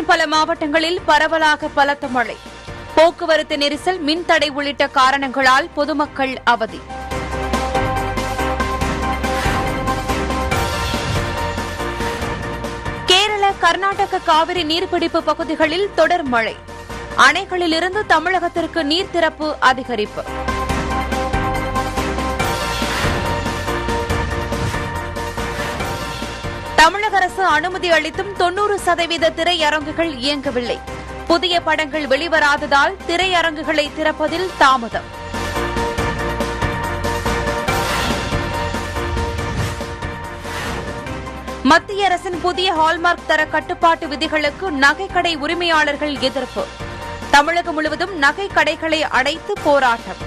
பல மாவட்டங்களில் பரவலாக பலத்த மழை போக்குவரத்து நெரிசல் மின்தடை உள்ளிட்ட காரணங்களால் பொதுமக்கள் அவதி கேரள கர்நாடக காவிரி நீர்பிடிப்பு பகுதிகளில் தொடர் மழை அணைகளிலிருந்து தமிழகத்திற்கு நீர் திறப்பு அதிகரிப்பு தமிழக அரசு அனுமதி அளித்தும் தொன்னூறு சதவீத திரையரங்குகள் இயங்கவில்லை புதிய படங்கள் வெளிவராததால் திரையரங்குகளை திறப்பதில் தாமதம் மத்திய அரசின் புதிய ஹால்மார்க் தர கட்டுப்பாட்டு விதிகளுக்கு நகைக்கடை உரிமையாளர்கள் எதிர்ப்பு தமிழகம் முழுவதும் நகை கடைகளை அடைத்து போராட்டம்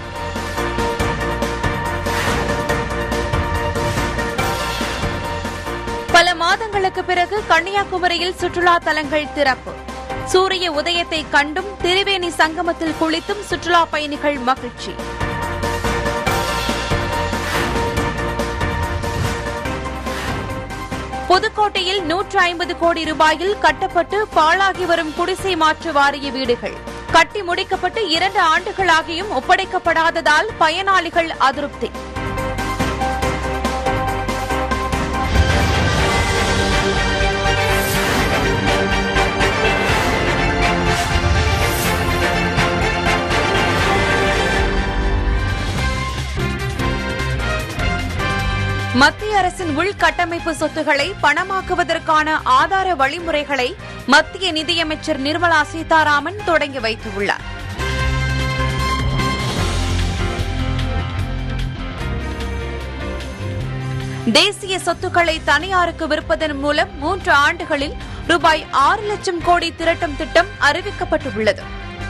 பல மாதங்களுக்கு பிறகு கன்னியாகுமரியில் சுற்றுலா தலங்கள் திறப்பு சூரிய உதயத்தை கண்டும் திரிவேணி சங்கமத்தில் குளித்தும் சுற்றுலா பயணிகள் மகிழ்ச்சி புதுக்கோட்டையில் நூற்று ஐம்பது கோடி ரூபாயில் கட்டப்பட்டு பாழாகி வரும் குடிசை மாற்று வாரிய வீடுகள் கட்டி முடிக்கப்பட்டு இரண்டு ஆண்டுகளாகியும் ஒப்படைக்கப்படாததால் பயனாளிகள் அதிருப்தி மத்திய அரசின் உள்கட்டமைப்பு சொத்துக்களை பணமாக்குவதற்கான ஆதார வழிமுறைகளை மத்திய நிதியமைச்சர் நிர்மலா சீதாராமன் தொடங்கி வைத்துள்ளார் தேசிய சொத்துக்களை தனியாருக்கு விற்பதன் மூலம் மூன்று ஆண்டுகளில் ரூபாய் ஆறு லட்சம் கோடி திரட்டும் திட்டம் அறிவிக்கப்பட்டுள்ளது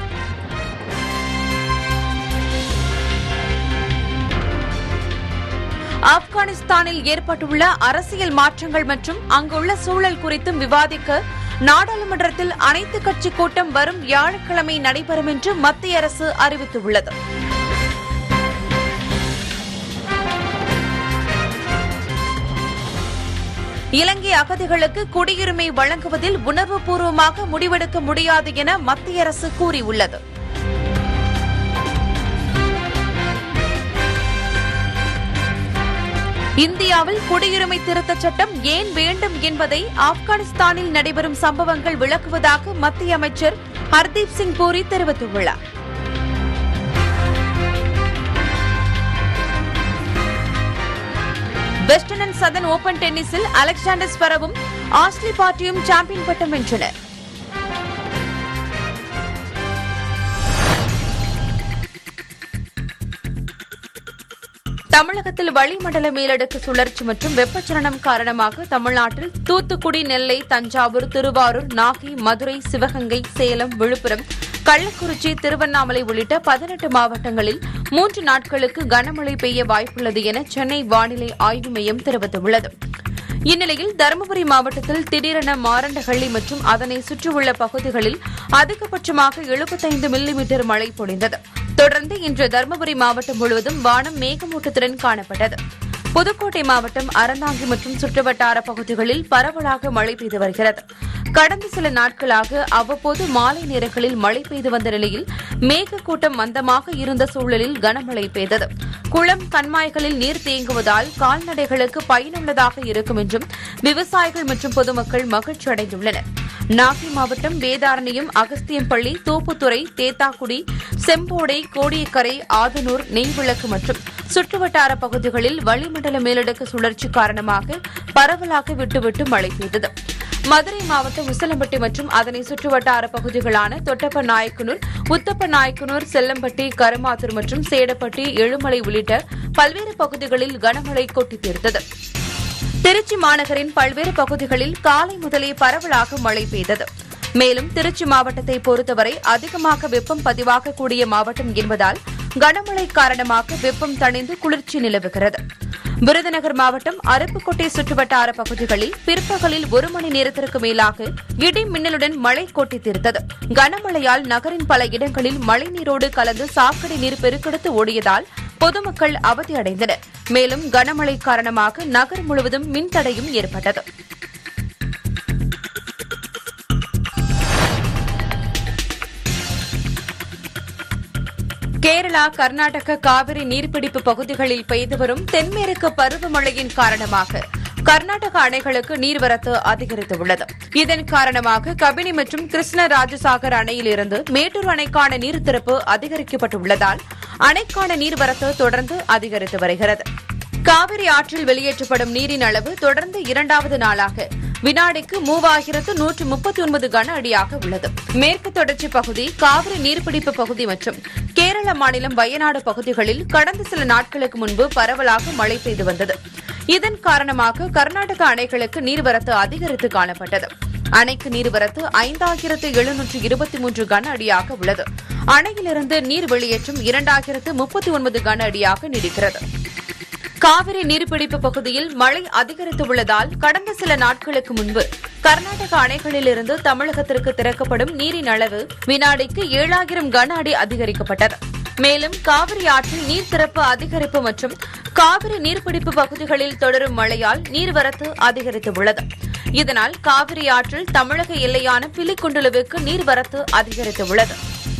ஆப்கானிஸ்தானில் ஏற்பட்டுள்ள அரசியல் மாற்றங்கள் மற்றும் அங்குள்ள சூழல் குறித்தும் விவாதிக்க நாடாளுமன்றத்தில் அனைத்து கட்சி கூட்டம் வரும் வியாழக்கிழமை நடைபெறும் என்று மத்திய அரசு அறிவித்துள்ளது இலங்கை அகதிகளுக்கு குடியுரிமை வழங்குவதில் உணர்வுபூர்வமாக முடிவெடுக்க முடியாது என மத்திய அரசு கூறியுள்ளது இந்தியாவில் குடியுரிமை திருத்தச் சட்டம் ஏன் வேண்டும் என்பதை ஆப்கானிஸ்தானில் நடைபெறும் சம்பவங்கள் விளக்குவதாக மத்திய அமைச்சர் ஹர்தீப் சிங் பூரி தெரிவித்துள்ளார் வெஸ்டர்ன் அண்ட் சதன் ஓபன் டென்னிஸில் அலெக்சாண்டர் ஸ்வரவும் ஆஸ்லி பார்ட்டியும் சாம்பியன் பட்டம் வென்றனர் தமிழகத்தில் வளிமண்டல மேலடுக்கு சுழற்சி மற்றும் வெப்பச்சலனம் காரணமாக தமிழ்நாட்டில் தூத்துக்குடி நெல்லை தஞ்சாவூர் திருவாரூர் நாகை மதுரை சிவகங்கை சேலம் விழுப்புரம் கள்ளக்குறிச்சி திருவண்ணாமலை உள்ளிட்ட பதினெட்டு மாவட்டங்களில் மூன்று நாட்களுக்கு கனமழை பெய்ய வாய்ப்புள்ளது என சென்னை வானிலை ஆய்வு மையம் தெரிவித்துள்ளது இந்நிலையில் தருமபுரி மாவட்டத்தில் திடீரென மாரண்டஹள்ளி மற்றும் அதனை சுற்றியுள்ள பகுதிகளில் அதிகபட்சமாக எழுபத்தைந்து மில்லிமீட்டர் மழை பொழிந்தது தொடர்ந்து இன்று தருமபுரி மாவட்டம் முழுவதும் வானம் மேகமூட்டத்துடன் காணப்பட்டது புதுக்கோட்டை மாவட்டம் அறந்தாங்கி மற்றும் சுற்றுவட்டார பகுதிகளில் பரவலாக மழை பெய்து வருகிறது கடந்த சில நாட்களாக அவ்வப்போது மாலை நேரங்களில் மழை பெய்து வந்த நிலையில் மேகக்கூட்டம் மந்தமாக இருந்த சூழலில் கனமழை பெய்தது குளம் கண்மாய்களில் நீர் தேங்குவதால் கால்நடைகளுக்கு பயனுள்ளதாக இருக்கும் என்றும் விவசாயிகள் மற்றும் பொதுமக்கள் மகிழ்ச்சி அடைந்துள்ளனர் நாகை மாவட்டம் வேதாரண்யம் அகஸ்தியம்பள்ளி தோப்புத்துறை தேத்தாக்குடி செம்போடை கோடியக்கரை ஆதனூர் நெய்விளக்கு மற்றும் சுற்றுவட்டார பகுதிகளில் வளிமண்டல மேலடுக்கு சுழற்சி காரணமாக பரவலாக விட்டுவிட்டு மழை பெய்தது மதுரை மாவட்டம் உசிலம்பட்டி மற்றும் அதனை சுற்றுவட்டார பகுதிகளான தொட்டப்ப நாயக்கனூர் உத்தப்ப நாயக்கனூர் செல்லம்பட்டி கருமாத்தூர் மற்றும் சேடப்பட்டி எழுமலை உள்ளிட்ட பல்வேறு பகுதிகளில் கனமழை கொட்டி தீர்த்தது திருச்சி மாநகரின் பல்வேறு பகுதிகளில் காலை முதலே பரவலாக மழை பெய்தது மேலும் திருச்சி மாவட்டத்தை பொறுத்தவரை அதிகமாக வெப்பம் பதிவாகக்கூடிய மாவட்டம் என்பதால் கனமழை காரணமாக வெப்பம் தணிந்து குளிர்ச்சி நிலவுகிறது விருதுநகர் மாவட்டம் அருப்புக்கோட்டை சுற்றுவட்டார பகுதிகளில் பிற்பகலில் ஒரு மணி நேரத்திற்கு மேலாக இடி மின்னலுடன் மழை கொட்டி தீர்த்தது கனமழையால் நகரின் பல இடங்களில் மழைநீரோடு கலந்து சாக்கடை நீர் பெருக்கெடுத்து ஓடியதால் பொதுமக்கள் அவதியடைந்தனர் மேலும் கனமழை காரணமாக நகர் முழுவதும் மின்தடையும் ஏற்பட்டது கேரளா கர்நாடக காவிரி நீர்பிடிப்பு பகுதிகளில் பெய்து வரும் தென்மேற்கு பருவமழையின் காரணமாக கர்நாடக அணைகளுக்கு நீர்வரத்து அதிகரித்துள்ளது இதன் காரணமாக கபினி மற்றும் கிருஷ்ணராஜசாகர் அணையிலிருந்து மேட்டூர் அணைக்கான நீர் திறப்பு அதிகரிக்கப்பட்டுள்ளதால் அணைக்கான நீர்வரத்து தொடர்ந்து அதிகரித்து வருகிறது காவிரி ஆற்றில் வெளியேற்றப்படும் நீரின் அளவு தொடர்ந்து இரண்டாவது நாளாக வினாடிக்கு மூவாயிரத்து நூற்று முப்பத்தி ஒன்பது கன அடியாக உள்ளது மேற்கு தொடர்ச்சி பகுதி காவிரி நீர்பிடிப்பு பகுதி மற்றும் கேரள மாநிலம் வயநாடு பகுதிகளில் கடந்த சில நாட்களுக்கு முன்பு பரவலாக மழை பெய்து வந்தது இதன் காரணமாக கர்நாடக அணைகளுக்கு நீர்வரத்து அதிகரித்து காணப்பட்டது அணைக்கு நீர்வரத்து ஐந்தாயிரத்து எழுநூற்று இருபத்தி மூன்று கன அடியாக உள்ளது அணையிலிருந்து நீர் வெளியேற்றம் இரண்டாயிரத்து முப்பத்தி ஒன்பது கன அடியாக நீடிக்கிறது காவிரி நீர்பிடிப்பு பகுதியில் மழை அதிகரித்துள்ளதால் கடந்த சில நாட்களுக்கு முன்பு கர்நாடக அணைகளிலிருந்து தமிழகத்திற்கு திறக்கப்படும் நீரின் அளவு வினாடிக்கு ஏழாயிரம் கன அடி அதிகரிக்கப்பட்டது மேலும் காவிரி ஆற்றில் நீர் திறப்பு அதிகரிப்பு மற்றும் காவிரி நீர்பிடிப்பு பகுதிகளில் தொடரும் மழையால் நீர்வரத்து அதிகரித்துள்ளது இதனால் காவிரி ஆற்றில் தமிழக எல்லையான பிலிக்குண்டுலுவுக்கு நீர்வரத்து அதிகரித்துள்ளது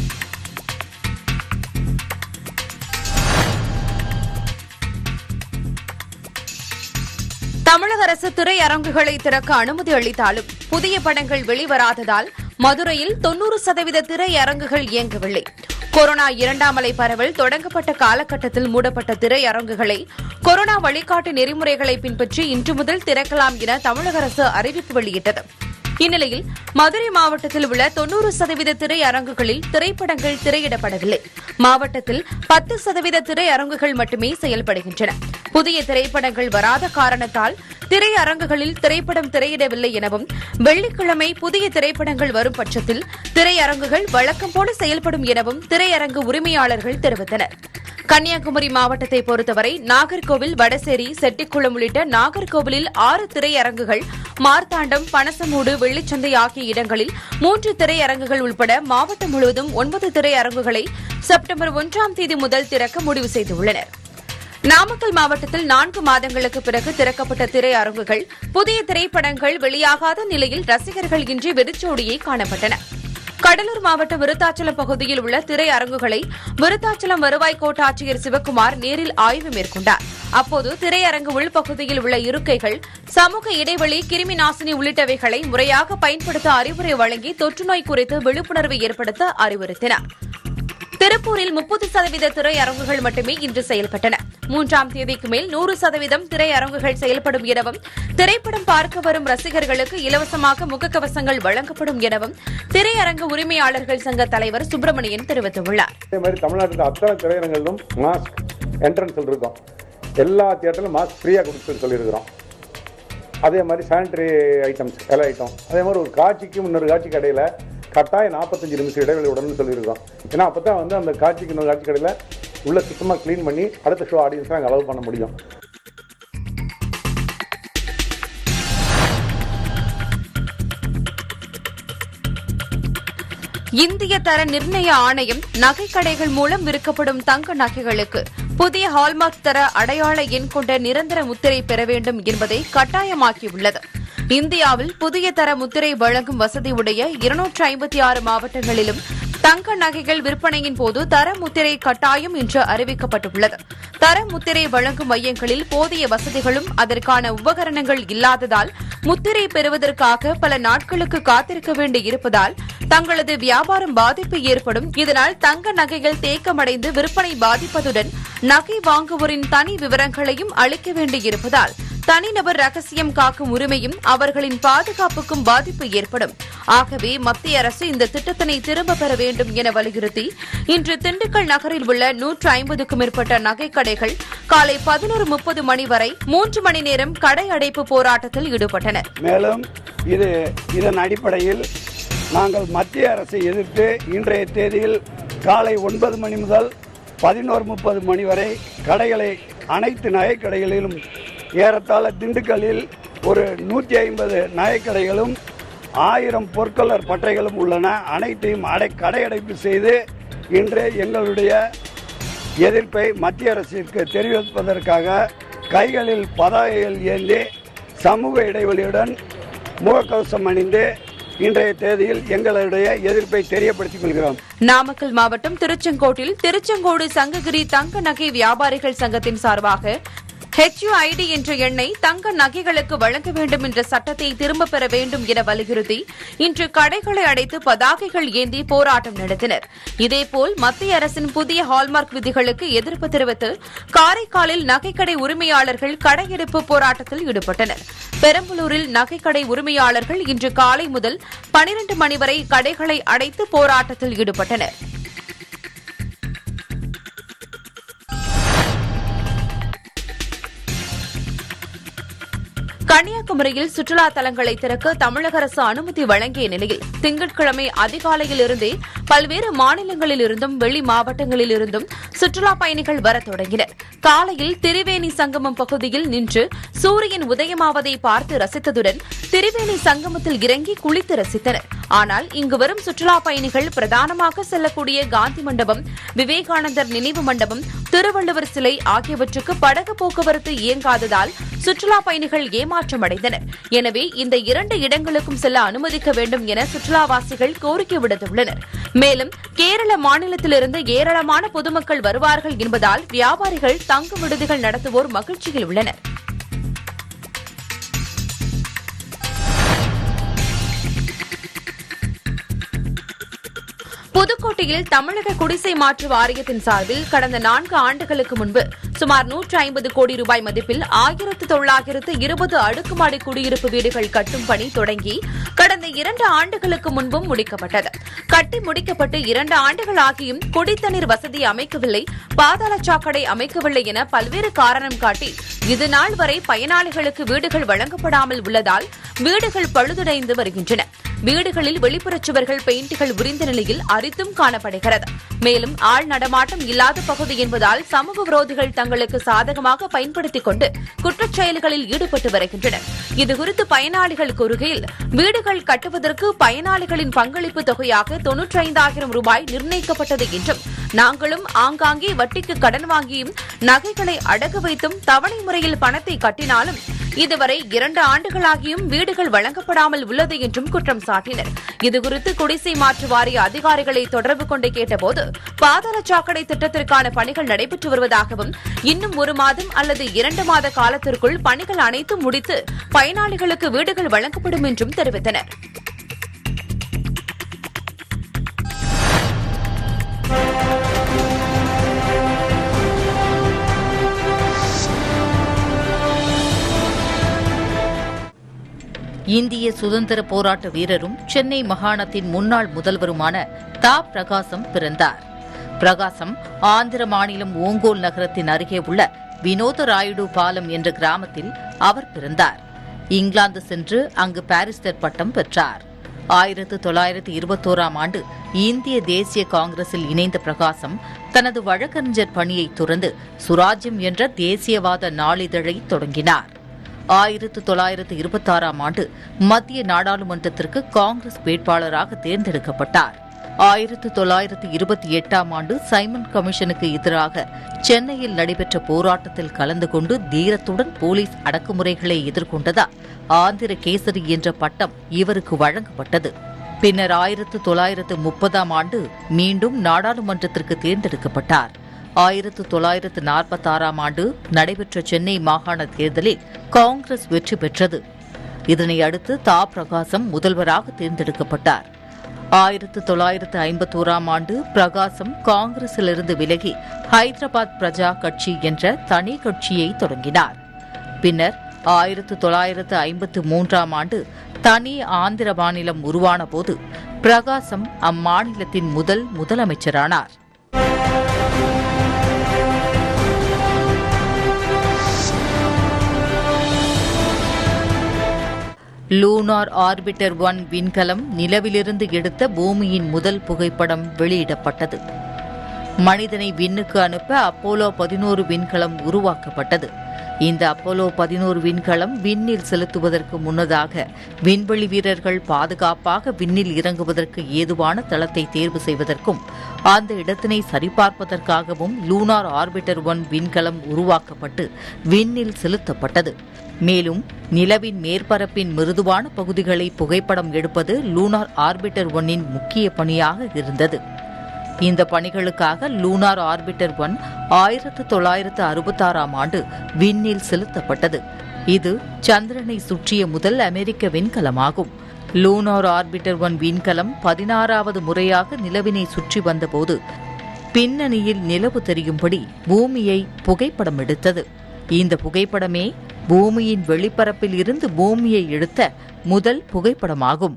தமிழக அரசு திரையரங்குகளை திறக்க அனுமதி அளித்தாலும் புதிய படங்கள் வெளிவராததால் மதுரையில் தொன்னூறு சதவீத திரையரங்குகள் இயங்கவில்லை கொரோனா இரண்டாம் அலை பரவல் தொடங்கப்பட்ட காலகட்டத்தில் மூடப்பட்ட திரையரங்குகளை கொரோனா வழிகாட்டு நெறிமுறைகளை பின்பற்றி இன்று முதல் திறக்கலாம் என தமிழக அரசு அறிவிப்பு வெளியிட்டது இந்நிலையில் மதுரை மாவட்டத்தில் உள்ள தொன்னூறு சதவீத திரையரங்குகளில் திரைப்படங்கள் திரையிடப்படவில்லை மாவட்டத்தில் பத்து சதவீத திரையரங்குகள் மட்டுமே செயல்படுகின்றன புதிய திரைப்படங்கள் வராத காரணத்தால் திரையரங்குகளில் திரைப்படம் திரையிடவில்லை எனவும் வெள்ளிக்கிழமை புதிய திரைப்படங்கள் வரும் பட்சத்தில் திரையரங்குகள் வழக்கம் போல செயல்படும் எனவும் திரையரங்கு உரிமையாளர்கள் தெரிவித்தனர் கன்னியாகுமரி மாவட்டத்தை பொறுத்தவரை நாகர்கோவில் வடசேரி செட்டிக்குளம் உள்ளிட்ட நாகர்கோவிலில் ஆறு திரையரங்குகள் மார்த்தாண்டம் பனசமூடு வெள்ளிச்சந்தை ஆகிய இடங்களில் மூன்று திரையரங்குகள் உட்பட மாவட்டம் முழுவதும் ஒன்பது திரையரங்குகளை செப்டம்பர் ஒன்றாம் தேதி முதல் திறக்க முடிவு செய்துள்ளனா் நாமக்கல் மாவட்டத்தில் நான்கு மாதங்களுக்கு பிறகு திறக்கப்பட்ட திரையரங்குகள் புதிய திரைப்படங்கள் வெளியாகாத நிலையில் ரசிகர்கள் இன்றி வெறிச்சோடியே காணப்பட்டன கடலூர் மாவட்டம் விருத்தாச்சலம் பகுதியில் உள்ள திரையரங்குகளை விருத்தாச்சலம் வருவாய் கோட்டாட்சியர் சிவக்குமார் நேரில் ஆய்வு மேற்கொண்டார் அப்போது திரையரங்கு உள்பகுதியில் உள்ள இருக்கைகள் சமூக இடைவெளி கிருமி நாசினி உள்ளிட்டவைகளை முறையாக பயன்படுத்த அறிவுரை வழங்கி தொற்றுநோய் குறித்து விழிப்புணர்வு ஏற்படுத்த அறிவுறுத்தினார் திருப்பூரில் முப்பது சதவீத திரையரங்குகள் மட்டுமே இன்று செயல்பட்டன மூன்றாம் தேதிக்கு மேல் நூறு சதவீதம் திரையரங்குகள் செயல்படும் எனவும் திரைப்படம் பார்க்க வரும் ரசிகர்களுக்கு இலவசமாக முகக்கவசங்கள் வழங்கப்படும் எனவும் திரையரங்கு உரிமையாளர்கள் சங்க தலைவர் சுப்பிரமணியன் தெரிவித்துள்ளார் அதே மாதிரி தமிழ்நாட்டில் அத்தனை திரையரங்குகளிலும் மாஸ்க் என்ட்ரன்ஸில் இருக்கும் எல்லா தியேட்டர்லையும் மாஸ்க் ஃப்ரீயாக கொடுத்து சொல்லியிருக்கிறோம் அதே மாதிரி சானிட்டரி ஐட்டம்ஸ் எல்லா ஐட்டம் அதே மாதிரி ஒரு காட்சிக்கும் இன்னொரு காட்சிக்கு இடையில கட்டாயம் நாற்பத்தஞ்சு நிமிஷம் இடைவெளி உடனே சொல்லியிருக்கோம் ஏன்னா அப்போ தான் வந்து அந்த காட்சிக்கு இன்னொரு காட்சி கடையில் உள்ள சுத்தமாக க்ளீன் பண்ணி அடுத்த ஷோ ஆடியன்ஸை நாங்கள் அலோவ் பண்ண முடியும் இந்திய தர நிர்ணய ஆணையம் நகைக்கடைகள் மூலம் விற்கப்படும் தங்க நகைகளுக்கு புதிய ஹால்மார்க் தர அடையாள எண் கொண்ட நிரந்தர முத்திரை பெற வேண்டும் என்பதை கட்டாயமாக்கியுள்ளது இந்தியாவில் புதிய தர முத்திரை வழங்கும் வசதி உடைய இருநூற்று ஐம்பத்தி ஆறு மாவட்டங்களிலும் தங்க நகைகள் விற்பனையின் போது தர முத்திரை கட்டாயம் என்று அறிவிக்கப்பட்டுள்ளது தர முத்திரை வழங்கும் மையங்களில் போதிய வசதிகளும் அதற்கான உபகரணங்கள் இல்லாததால் முத்திரை பெறுவதற்காக பல நாட்களுக்கு காத்திருக்க வேண்டி இருப்பதால் தங்களது வியாபாரம் பாதிப்பு ஏற்படும் இதனால் தங்க நகைகள் தேக்கமடைந்து விற்பனை பாதிப்பதுடன் நகை வாங்குவோரின் தனி விவரங்களையும் அளிக்க வேண்டியிருப்பதால் தனிநபர் ரகசியம் காக்கும் உரிமையும் அவர்களின் பாதுகாப்புக்கும் பாதிப்பு ஏற்படும் ஆகவே மத்திய அரசு இந்த திட்டத்தினை திரும்ப பெற வேண்டும் என வலியுறுத்தி இன்று திண்டுக்கல் நகரில் உள்ள நூற்று ஐம்பதுக்கும் மேற்பட்ட நகைக்கடைகள் காலை பதினோரு முப்பது மணி வரை மூன்று மணி நேரம் கடை அடைப்பு போராட்டத்தில் ஈடுபட்டனர் மேலும் இது இதன் அடிப்படையில் நாங்கள் மத்திய அரசை எதிர்த்து இன்றைய தேதியில் காலை ஒன்பது மணி முதல் பதினோரு முப்பது மணி வரை கடைகளை அனைத்து நகைக்கடைகளிலும் ஏறத்தாழ திண்டுக்கல்லில் ஒரு நூற்றி ஐம்பது நகைக்கடைகளும் ஆயிரம் பொற்கொள்ளர் பட்டைகளும் உள்ளன அனைத்தையும் அடை கடையடைப்பு செய்து இன்று எங்களுடைய எதிர்ப்பை மத்திய அரசிற்கு தெரிவிப்பதற்காக கைகளில் பதாகைகள் ஏந்தி சமூக இடைவெளியுடன் முகக்கவசம் அணிந்து இன்றைய தேதியில் எங்களுடைய எதிர்ப்பை தெரியப்படுத்திக் கொள்கிறோம் நாமக்கல் மாவட்டம் திருச்செங்கோட்டில் திருச்செங்கோடு சங்ககிரி தங்க நகை வியாபாரிகள் சங்கத்தின் சார்பாக ஹெச்யூஐடி என்ற எண்ணை தங்க நகைகளுக்கு வழங்க வேண்டும் என்ற சட்டத்தை திரும்பப் பெற வேண்டும் என வலியுறுத்தி இன்று கடைகளை அடைத்து பதாகைகள் ஏந்தி போராட்டம் நடத்தினர் இதேபோல் மத்திய அரசின் புதிய ஹால்மார்க் விதிகளுக்கு எதிர்ப்பு தெரிவித்து காரைக்காலில் நகைக்கடை உரிமையாளர்கள் கடையெடுப்பு போராட்டத்தில் ஈடுபட்டனர் பெரம்பலூரில் நகைக்கடை உரிமையாளர்கள் இன்று காலை முதல் பனிரண்டு மணி வரை கடைகளை அடைத்து போராட்டத்தில் ஈடுபட்டனர் கன்னியாகுமரியில் சுற்றுலா தலங்களை திறக்க தமிழக அரசு அனுமதி வழங்கிய நிலையில் திங்கட்கிழமை அதிகாலையில் இருந்தே பல்வேறு மாநிலங்களில் இருந்தும் வெளி மாவட்டங்களில் இருந்தும் சுற்றுலா பயணிகள் வரத் தொடங்கினர் காலையில் திரிவேணி சங்கமம் பகுதியில் நின்று சூரியன் உதயமாவதை பார்த்து ரசித்ததுடன் திரிவேணி சங்கமத்தில் இறங்கி குளித்து ரசித்தனர் ஆனால் இங்கு வரும் சுற்றுலா பயணிகள் பிரதானமாக செல்லக்கூடிய காந்தி மண்டபம் விவேகானந்தர் நினைவு மண்டபம் திருவள்ளுவர் சிலை ஆகியவற்றுக்கு படகு போக்குவரத்து இயங்காததால் சுற்றுலா பயணிகள் ஏமாற்றமடைந்தனர் எனவே இந்த இரண்டு இடங்களுக்கும் செல்ல அனுமதிக்க வேண்டும் என சுற்றுலாவாசிகள் கோரிக்கை விடுத்துள்ளனர் மேலும் கேரள மாநிலத்திலிருந்து ஏராளமான பொதுமக்கள் வருவார்கள் என்பதால் வியாபாரிகள் தங்கு விடுதிகள் நடத்துவோர் மகிழ்ச்சியில் உள்ளனர் புதுக்கோட்டையில் தமிழக குடிசை மாற்று வாரியத்தின் சார்பில் கடந்த நான்கு ஆண்டுகளுக்கு முன்பு சுமார் நூற்று ஐம்பது கோடி ரூபாய் மதிப்பில் ஆயிரத்து தொள்ளாயிரத்து இருபது அடுக்குமாடி குடியிருப்பு வீடுகள் கட்டும் பணி தொடங்கி கடந்த இரண்டு ஆண்டுகளுக்கு முன்பும் முடிக்கப்பட்டது கட்டி முடிக்கப்பட்டு இரண்டு ஆண்டுகள் ஆகியும் குடித்தண்ணீர் வசதி அமைக்கவில்லை பாதாள சாக்கடை அமைக்கவில்லை என பல்வேறு காரணம் காட்டி இதுநாள் வரை பயனாளிகளுக்கு வீடுகள் வழங்கப்படாமல் உள்ளதால் வீடுகள் பழுதடைந்து வருகின்றன வீடுகளில் வெளிப்புறச் சுவர்கள் பெயிண்டுகள் உரிந்த நிலையில் அரித்தும் காணப்படுகிறது மேலும் ஆள் நடமாட்டம் இல்லாத பகுதி என்பதால் சமூக விரோதிகள் தங்களுக்கு சாதகமாக பயன்படுத்திக் கொண்டு குற்றச் செயல்களில் ஈடுபட்டு வருகின்றனர் இதுகுறித்து பயனாளிகள் கூறுகையில் வீடுகள் கட்டுவதற்கு பயனாளிகளின் பங்களிப்பு தொகையாக தொன்னூற்றி ஐந்தாயிரம் ரூபாய் நிர்ணயிக்கப்பட்டது என்றும் நாங்களும் ஆங்காங்கே வட்டிக்கு கடன் வாங்கியும் நகைகளை அடகு வைத்தும் தவணை முறையில் பணத்தை கட்டினாலும் இதுவரை இரண்டு ஆண்டுகளாகியும் வீடுகள் வழங்கப்படாமல் உள்ளது என்றும் குற்றம் சாட்டினர் இதுகுறித்து குடிசை மாற்று வாரிய அதிகாரிகளை தொடர்பு கொண்டு கேட்டபோது பாதாள சாக்கடை திட்டத்திற்கான பணிகள் நடைபெற்று வருவதாகவும் இன்னும் ஒரு மாதம் அல்லது இரண்டு மாத காலத்திற்குள் பணிகள் அனைத்தும் முடித்து பயனாளிகளுக்கு வீடுகள் வழங்கப்படும் என்றும் தெரிவித்தனர் இந்திய சுதந்திர போராட்ட வீரரும் சென்னை மாகாணத்தின் முன்னாள் முதல்வருமான தா பிரகாசம் பிறந்தார் பிரகாசம் ஆந்திர மாநிலம் ஓங்கோல் நகரத்தின் அருகே உள்ள வினோத ராயுடு பாலம் என்ற கிராமத்தில் அவர் பிறந்தார் இங்கிலாந்து சென்று அங்கு பாரிஸ்டர் பட்டம் பெற்றார் ஆயிரத்து தொள்ளாயிரத்து இருபத்தோராம் ஆண்டு இந்திய தேசிய காங்கிரஸில் இணைந்த பிரகாசம் தனது வழக்கறிஞர் பணியை துறந்து சுராஜ்யம் என்ற தேசியவாத நாளிதழை தொடங்கினார் ஆயிரத்து தொள்ளாயிரத்து இருபத்தாறாம் ஆண்டு மத்திய நாடாளுமன்றத்திற்கு காங்கிரஸ் வேட்பாளராக தேர்ந்தெடுக்கப்பட்டார் ஆயிரத்து தொள்ளாயிரத்து இருபத்தி எட்டாம் ஆண்டு சைமன் கமிஷனுக்கு எதிராக சென்னையில் நடைபெற்ற போராட்டத்தில் கலந்து கொண்டு தீரத்துடன் போலீஸ் அடக்குமுறைகளை எதிர்கொண்டதால் ஆந்திர கேசரி என்ற பட்டம் இவருக்கு வழங்கப்பட்டது பின்னர் ஆயிரத்து தொள்ளாயிரத்து முப்பதாம் ஆண்டு மீண்டும் நாடாளுமன்றத்திற்கு தேர்ந்தெடுக்கப்பட்டார் ஆயிரத்து தொள்ளாயிரத்து நாற்பத்தாறாம் ஆண்டு நடைபெற்ற சென்னை மாகாண தேர்தலில் காங்கிரஸ் வெற்றி பெற்றது இதனை அடுத்து தா பிரகாசம் முதல்வராக தேர்ந்தெடுக்கப்பட்டார் ஆயிரத்து தொள்ளாயிரத்து ஐம்பத்தோராம் ஆண்டு பிரகாசம் காங்கிரசிலிருந்து விலகி ஹைதராபாத் பிரஜா கட்சி என்ற தனி கட்சியை தொடங்கினார் பின்னர் ஆயிரத்து தொள்ளாயிரத்து ஐம்பத்து மூன்றாம் ஆண்டு தனி ஆந்திர மாநிலம் உருவான போது பிரகாசம் அம்மாநிலத்தின் முதல் முதலமைச்சரானார் லூனார் ஆர்பிட்டர் ஒன் விண்கலம் நிலவிலிருந்து எடுத்த பூமியின் முதல் புகைப்படம் வெளியிடப்பட்டது மனிதனை விண்ணுக்கு அனுப்ப அப்போலோ பதினோரு விண்கலம் உருவாக்கப்பட்டது இந்த அப்போலோ பதினோரு விண்கலம் விண்ணில் செலுத்துவதற்கு முன்னதாக விண்வெளி வீரர்கள் பாதுகாப்பாக விண்ணில் இறங்குவதற்கு ஏதுவான தளத்தை தேர்வு செய்வதற்கும் அந்த இடத்தினை சரிபார்ப்பதற்காகவும் லூனார் ஆர்பிட்டர் ஒன் விண்கலம் உருவாக்கப்பட்டு விண்ணில் செலுத்தப்பட்டது மேலும் நிலவின் மேற்பரப்பின் மிருதுவான பகுதிகளை புகைப்படம் எடுப்பது லூனார் ஆர்பிட்டர் ஒன்னின் முக்கிய பணியாக இருந்தது இந்த பணிகளுக்காக லூனார் ஆர்பிட்டர் ஒன் ஆயிரத்து தொள்ளாயிரத்து அறுபத்தாறாம் ஆண்டு விண்ணில் செலுத்தப்பட்டது இது சந்திரனை சுற்றிய முதல் அமெரிக்க விண்கலமாகும் லூனார் ஆர்பிட்டர் ஒன் விண்கலம் பதினாறாவது முறையாக நிலவினை சுற்றி வந்தபோது பின்னணியில் நிலவு தெரியும்படி பூமியை புகைப்படம் எடுத்தது இந்த புகைப்படமே பூமியின் வெளிப்பரப்பில் இருந்து பூமியை எடுத்த முதல் புகைப்படமாகும்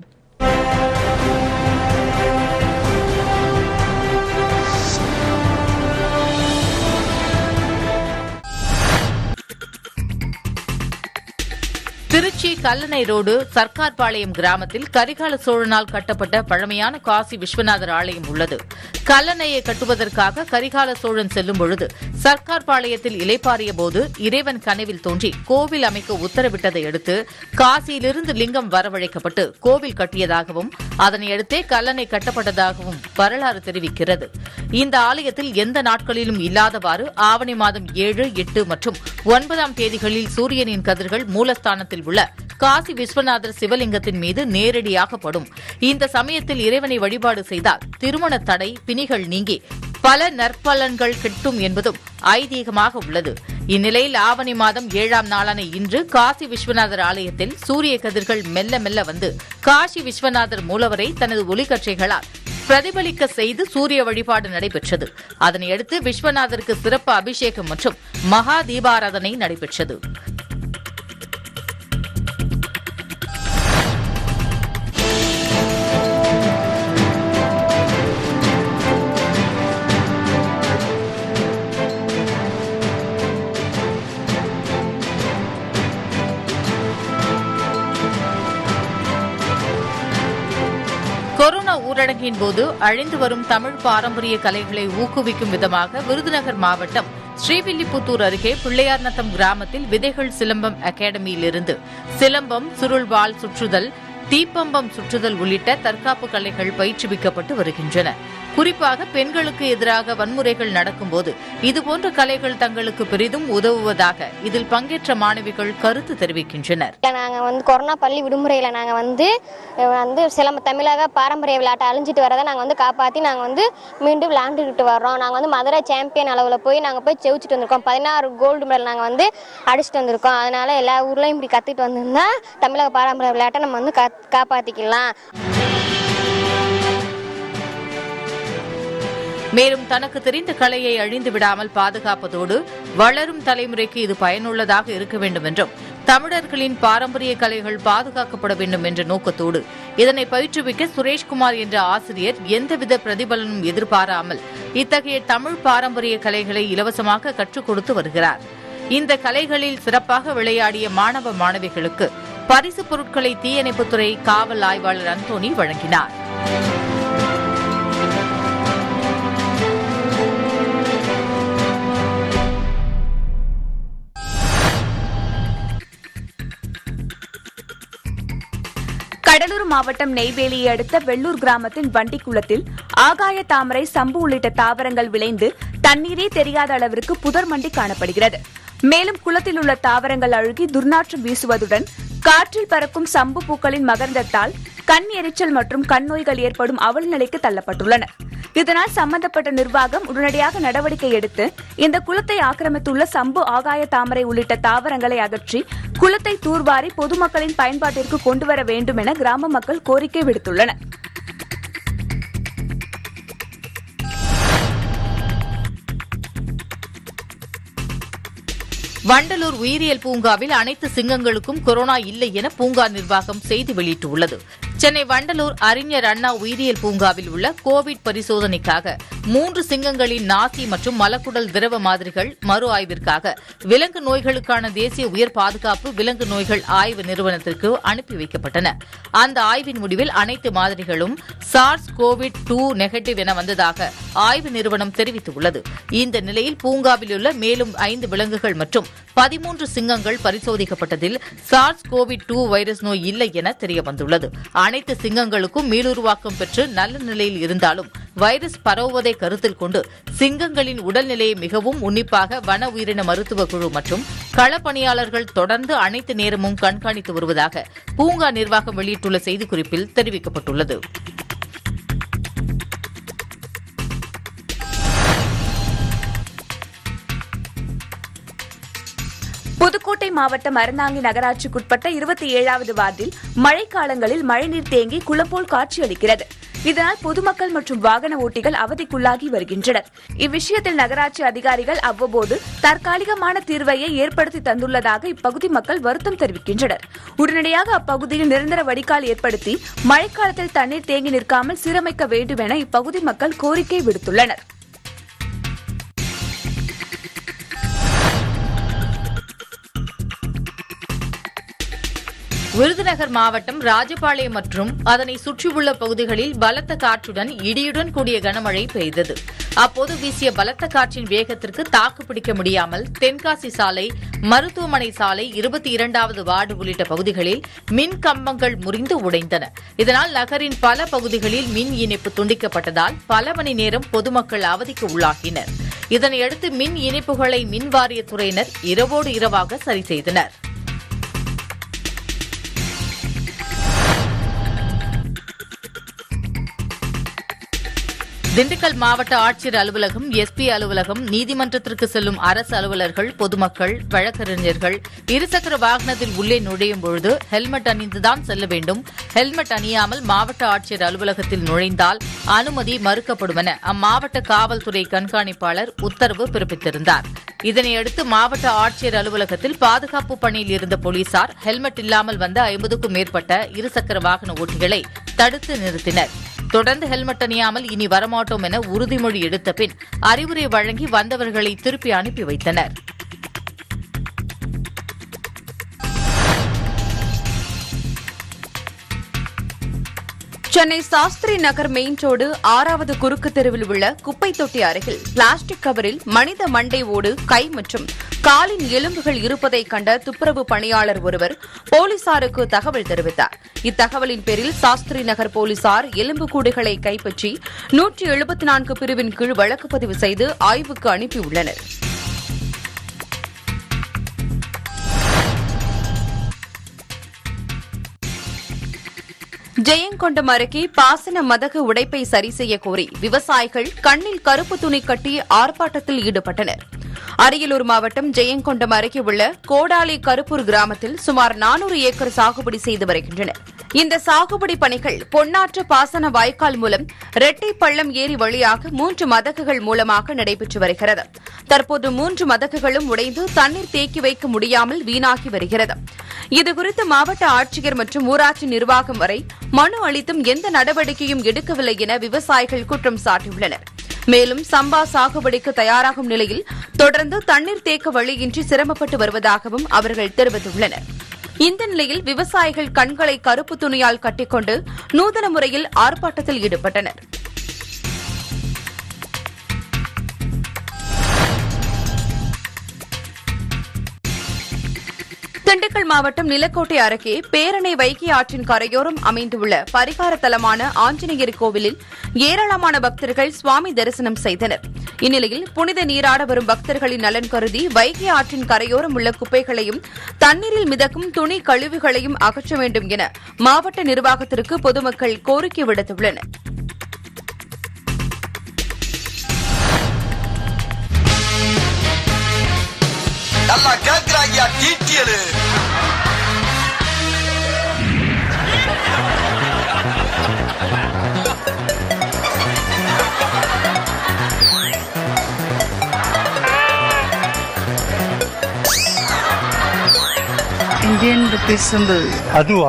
திருச்சி கல்லணை ரோடு சர்க்கார்பாளையம் கிராமத்தில் கரிகால சோழனால் கட்டப்பட்ட பழமையான காசி விஸ்வநாதர் ஆலயம் உள்ளது கல்லணையை கட்டுவதற்காக கரிகால சோழன் செல்லும் பொழுது சர்க்கார்பாளையத்தில் இலைப்பாறிய போது இறைவன் கனவில் தோன்றி கோவில் அமைக்க உத்தரவிட்டதை அடுத்து காசியிலிருந்து லிங்கம் வரவழைக்கப்பட்டு கோவில் கட்டியதாகவும் அதனையடுத்தே கல்லணை கட்டப்பட்டதாகவும் வரலாறு தெரிவிக்கிறது இந்த ஆலயத்தில் எந்த நாட்களிலும் இல்லாதவாறு ஆவணி மாதம் ஏழு எட்டு மற்றும் ஒன்பதாம் தேதிகளில் சூரியனின் கதிர்கள் மூலஸ்தானத்தில் உள்ள காசி விஸ்வநாதர் சிவலிங்கத்தின் மீது நேரடியாக படும் இந்த சமயத்தில் இறைவனை வழிபாடு செய்தால் திருமண தடை பிணிகள் நீங்கி பல நற்பலன்கள் கிட்டும் என்பதும் ஐதீகமாக உள்ளது இந்நிலையில் ஆவணி மாதம் ஏழாம் நாளான இன்று காசி விஸ்வநாதர் ஆலயத்தில் சூரிய கதிர்கள் மெல்ல மெல்ல வந்து காசி விஸ்வநாதர் மூலவரை தனது ஒளிக்கற்றைகளால் பிரதிபலிக்க செய்து சூரிய வழிபாடு நடைபெற்றது அதனையடுத்து விஸ்வநாதருக்கு சிறப்பு அபிஷேகம் மற்றும் மகா தீபாராதனை நடைபெற்றது கொரோனா ஊரடங்கின் போது அழிந்து வரும் தமிழ் பாரம்பரிய கலைகளை ஊக்குவிக்கும் விதமாக விருதுநகர் மாவட்டம் ஸ்ரீவில்லிபுத்தூர் அருகே பிள்ளையார்நத்தம் கிராமத்தில் விதைகள் சிலம்பம் அகாடமியிலிருந்து சிலம்பம் சுருள்வாள் சுற்றுதல் தீப்பம்பம் சுற்றுதல் உள்ளிட்ட தற்காப்பு கலைகள் பயிற்றுவிக்கப்பட்டு வருகின்றன குறிப்பாக பெண்களுக்கு எதிராக வன்முறைகள் நடக்கும்போது இதுபோன்ற கலைகள் தங்களுக்கு பெரிதும் உதவுவதாக இதில் பங்கேற்ற மாணவிகள் கருத்து தெரிவிக்கின்றனர் நாங்கள் வந்து கொரோனா பள்ளி விடுமுறையில் நாங்கள் வந்து அஹ், வந்து சிலம்ப தமிழக பாரம்பரிய விளையாட்டை அழிஞ்சிட்டு வரதை நாங்கள் வந்து காப்பாற்றி நாங்கள் வந்து மீண்டும் விளையாண்டுக்கிட்டு வர்றோம் நாங்கள் வந்து மதுரை சாம்பியன் அளவில் போய் நாங்கள் போய் ஜெயிச்சுட்டு வந்திருக்கோம் பதினாறு கோல்டு மெடல் நாங்கள் வந்து அடிச்சுட்டு வந்திருக்கோம் அதனால எல்லா ஊர்லேயும் இப்படி கற்றுட்டு வந்திருந்தா தமிழக பாரம்பரிய விளையாட்டை நம்ம வந்து கா காப்பாற்றிக்கலாம் மேலும் தனக்கு தெரிந்த கலையை அழிந்து விடாமல் பாதுகாப்பதோடு வளரும் தலைமுறைக்கு இது பயனுள்ளதாக இருக்க வேண்டும் என்றும் தமிழர்களின் பாரம்பரிய கலைகள் பாதுகாக்கப்பட வேண்டும் என்ற நோக்கத்தோடு இதனை பயிற்றுவிக்க சுரேஷ்குமார் என்ற ஆசிரியர் எந்தவித பிரதிபலனும் எதிர்பாராமல் இத்தகைய தமிழ் பாரம்பரிய கலைகளை இலவசமாக கற்றுக் கொடுத்து வருகிறார் இந்த கலைகளில் சிறப்பாக விளையாடிய மாணவ மாணவிகளுக்கு பரிசுப் பொருட்களை தீயணைப்புத்துறை காவல் ஆய்வாளர் அந்தோணி வழங்கினார் கடலூர் மாவட்டம் நெய்வேலியை அடுத்த வெள்ளூர் கிராமத்தின் வண்டிக்குளத்தில் ஆகாய தாமரை சம்பு உள்ளிட்ட தாவரங்கள் விளைந்து தண்ணீரே தெரியாத அளவிற்கு புதர் மண்டி காணப்படுகிறது மேலும் குளத்தில் உள்ள தாவரங்கள் அழுகி துர்நாற்றம் வீசுவதுடன் காற்றில் பறக்கும் சம்பு பூக்களின் மகர்ந்தத்தால் கண் எரிச்சல் மற்றும் கண் நோய்கள் ஏற்படும் அவல் நிலைக்கு தள்ளப்பட்டுள்ளனர் இதனால் சம்பந்தப்பட்ட நிர்வாகம் உடனடியாக நடவடிக்கை எடுத்து இந்த குளத்தை ஆக்கிரமித்துள்ள சம்பு ஆகாய தாமரை உள்ளிட்ட தாவரங்களை அகற்றி குளத்தை தூர்வாரி பொதுமக்களின் பயன்பாட்டிற்கு கொண்டுவர வேண்டும் என கிராம மக்கள் கோரிக்கை விடுத்துள்ளனர் வண்டலூர் உயிரியல் பூங்காவில் அனைத்து சிங்கங்களுக்கும் கொரோனா இல்லை என பூங்கா நிர்வாகம் செய்தி வெளியிட்டுள்ளது சென்னை வண்டலூர் அறிஞர் அண்ணா உயிரியல் பூங்காவில் உள்ள கோவிட் பரிசோதனைக்காக மூன்று சிங்கங்களின் நாசி மற்றும் மலக்குடல் திரவ மாதிரிகள் மறு ஆய்விற்காக விலங்கு நோய்களுக்கான தேசிய உயர் பாதுகாப்பு விலங்கு நோய்கள் ஆய்வு நிறுவனத்திற்கு அனுப்பி வைக்கப்பட்டன அந்த ஆய்வின் முடிவில் அனைத்து மாதிரிகளும் சார்ஸ் கோவிட் டூ நெகட்டிவ் என வந்ததாக ஆய்வு நிறுவனம் தெரிவித்துள்ளது இந்த நிலையில் பூங்காவில் உள்ள மேலும் ஐந்து விலங்குகள் மற்றும் பதிமூன்று சிங்கங்கள் பரிசோதிக்கப்பட்டதில் சார்ஸ் கோவிட் டூ வைரஸ் நோய் இல்லை என தெரியவந்துள்ளது அனைத்து சிங்கங்களுக்கும் மீளுருவாக்கம் பெற்று நல்ல நிலையில் இருந்தாலும் வைரஸ் பரவுவதை கருத்தில் கொண்டு சிங்கங்களின் உடல்நிலையை மிகவும் உன்னிப்பாக வன உயிரின மருத்துவ குழு மற்றும் களப்பணியாளர்கள் தொடர்ந்து அனைத்து நேரமும் கண்காணித்து வருவதாக பூங்கா நிர்வாகம் வெளியிட்டுள்ள செய்திக்குறிப்பில் தெரிவிக்கப்பட்டுள்ளது புதுக்கோட்டை மாவட்டம் அறந்தாங்கி நகராட்சிக்குட்பட்ட இருபத்தி ஏழாவது வார்டில் மழைக்காலங்களில் மழைநீர் தேங்கி குளம் போல் காட்சியளிக்கிறது இதனால் பொதுமக்கள் மற்றும் வாகன ஓட்டிகள் அவதிக்குள்ளாகி வருகின்றனர் இவ்விஷயத்தில் நகராட்சி அதிகாரிகள் அவ்வப்போது தற்காலிகமான தீர்வையை ஏற்படுத்தி தந்துள்ளதாக இப்பகுதி மக்கள் வருத்தம் தெரிவிக்கின்றனர் உடனடியாக அப்பகுதியில் நிரந்தர வடிகால் ஏற்படுத்தி மழைக்காலத்தில் தண்ணீர் தேங்கி நிற்காமல் சீரமைக்க வேண்டும் என இப்பகுதி மக்கள் கோரிக்கை விடுத்துள்ளனர் விருதுநகர் மாவட்டம் ராஜபாளையம் மற்றும் அதனை சுற்றியுள்ள பகுதிகளில் பலத்த காற்றுடன் இடியுடன் கூடிய கனமழை பெய்தது அப்போது வீசிய பலத்த காற்றின் வேகத்திற்கு தாக்குப்பிடிக்க முடியாமல் தென்காசி சாலை மருத்துவமனை சாலை இருபத்தி இரண்டாவது வார்டு உள்ளிட்ட பகுதிகளில் மின் கம்பங்கள் முறிந்து உடைந்தன இதனால் நகரின் பல பகுதிகளில் மின் இணைப்பு துண்டிக்கப்பட்டதால் பல மணி நேரம் பொதுமக்கள் அவதிக்கு உள்ளாகினர் இதனையடுத்து மின் இணைப்புகளை மின் வாரியத்துறையினர் இரவோடு இரவாக சரி செய்தனர் திண்டுக்கல் மாவட்ட ஆட்சியர் அலுவலகம் எஸ்பி அலுவலகம் நீதிமன்றத்திற்கு செல்லும் அரசு அலுவலர்கள் பொதுமக்கள் வழக்கறிஞர்கள் இருசக்கர வாகனத்தில் உள்ளே நுழையும் பொழுது ஹெல்மெட் அணிந்துதான் செல்ல வேண்டும் ஹெல்மெட் அணியாமல் மாவட்ட ஆட்சியர் அலுவலகத்தில் நுழைந்தால் அனுமதி மறுக்கப்படும் என அம்மாவட்ட காவல்துறை கண்காணிப்பாளர் உத்தரவு பிறப்பித்திருந்தார் இதனையடுத்து மாவட்ட ஆட்சியர் அலுவலகத்தில் பாதுகாப்பு பணியில் இருந்த போலீசார் ஹெல்மெட் இல்லாமல் வந்த ஐம்பதுக்கும் மேற்பட்ட இருசக்கர வாகன ஓட்டிகளை தடுத்து நிறுத்தினர் தொடர்ந்து ஹெல்மெட் அணியாமல் இனி வரமாட்டோம் என உறுதிமொழி எடுத்த பின் அறிவுரை வழங்கி வந்தவர்களை திருப்பி அனுப்பி வைத்தனர் சென்னை சாஸ்திரி நகர் மெயின் ரோடு ஆறாவது குறுக்கு தெருவில் உள்ள குப்பை தொட்டி அருகில் பிளாஸ்டிக் கவரில் மனித மண்டை ஓடு கை மற்றும் காலின் எலும்புகள் இருப்பதை கண்ட துப்புரவு பணியாளர் ஒருவர் போலீசாருக்கு தகவல் தெரிவித்தார் இத்தகவலின் பேரில் சாஸ்திரி நகர் போலீசார் எலும்புக்கூடுகளை கைப்பற்றி நூற்றி எழுபத்தி நான்கு பிரிவின் கீழ் வழக்கு பதிவு செய்து ஆய்வுக்கு அனுப்பியுள்ளனர் ஜெயங்கொண்டம் அருகே பாசன மதகு உடைப்பை சரி செய்ய கோரி விவசாயிகள் கண்ணில் கருப்பு துணி கட்டி ஆர்ப்பாட்டத்தில் ஈடுபட்டனர் அரியலூர் மாவட்டம் ஜெயங்கொண்டம் அருகே உள்ள கோடாலி கருப்பூர் கிராமத்தில் சுமார் நானூறு ஏக்கர் சாகுபடி செய்து வருகின்றனர் இந்த சாகுபடி பணிகள் பொன்னாற்று பாசன வாய்க்கால் மூலம் ரெட்டை பள்ளம் ஏரி வழியாக மூன்று மதகுகள் மூலமாக நடைபெற்று வருகிறது தற்போது மூன்று மதகுகளும் உடைந்து தண்ணீர் தேக்கி வைக்க முடியாமல் வீணாகி வருகிறது இதுகுறித்து மாவட்ட ஆட்சியர் மற்றும் ஊராட்சி நிர்வாகம் வரை மனு அளித்தும் எந்த நடவடிக்கையும் எடுக்கவில்லை என விவசாயிகள் குற்றம் சாட்டியுள்ளனர் மேலும் சம்பா சாகுபடிக்கு தயாராகும் நிலையில் தொடர்ந்து தண்ணீர் தேக்க வழியின்றி சிரமப்பட்டு வருவதாகவும் அவர்கள் தெரிவித்துள்ளனர் இந்த நிலையில் விவசாயிகள் கண்களை கருப்பு துணியால் கட்டிக்கொண்டு நூதன முறையில் ஆர்ப்பாட்டத்தில் ஈடுபட்டனர் திண்டுக்கல் மாவட்டம் நிலக்கோட்டை அருகே பேரணை வைகை ஆற்றின் கரையோரம் அமைந்துள்ள பரிகார தலமான ஆஞ்சநேயர் கோவிலில் ஏராளமான பக்தர்கள் சுவாமி தரிசனம் செய்தனர் இந்நிலையில் புனித நீராட வரும் பக்தர்களின் நலன் கருதி வைகை ஆற்றின் கரையோரம் உள்ள குப்பைகளையும் தண்ணீரில் மிதக்கும் துணி கழிவுகளையும் அகற்ற வேண்டும் என மாவட்ட நிர்வாகத்திற்கு பொதுமக்கள் கோரிக்கை விடுத்துள்ளனர் நல்லா கேக்குறாங்கயா டீட்டியலு இந்தியன் ருபீஸ் சிம்பிள் அதுவா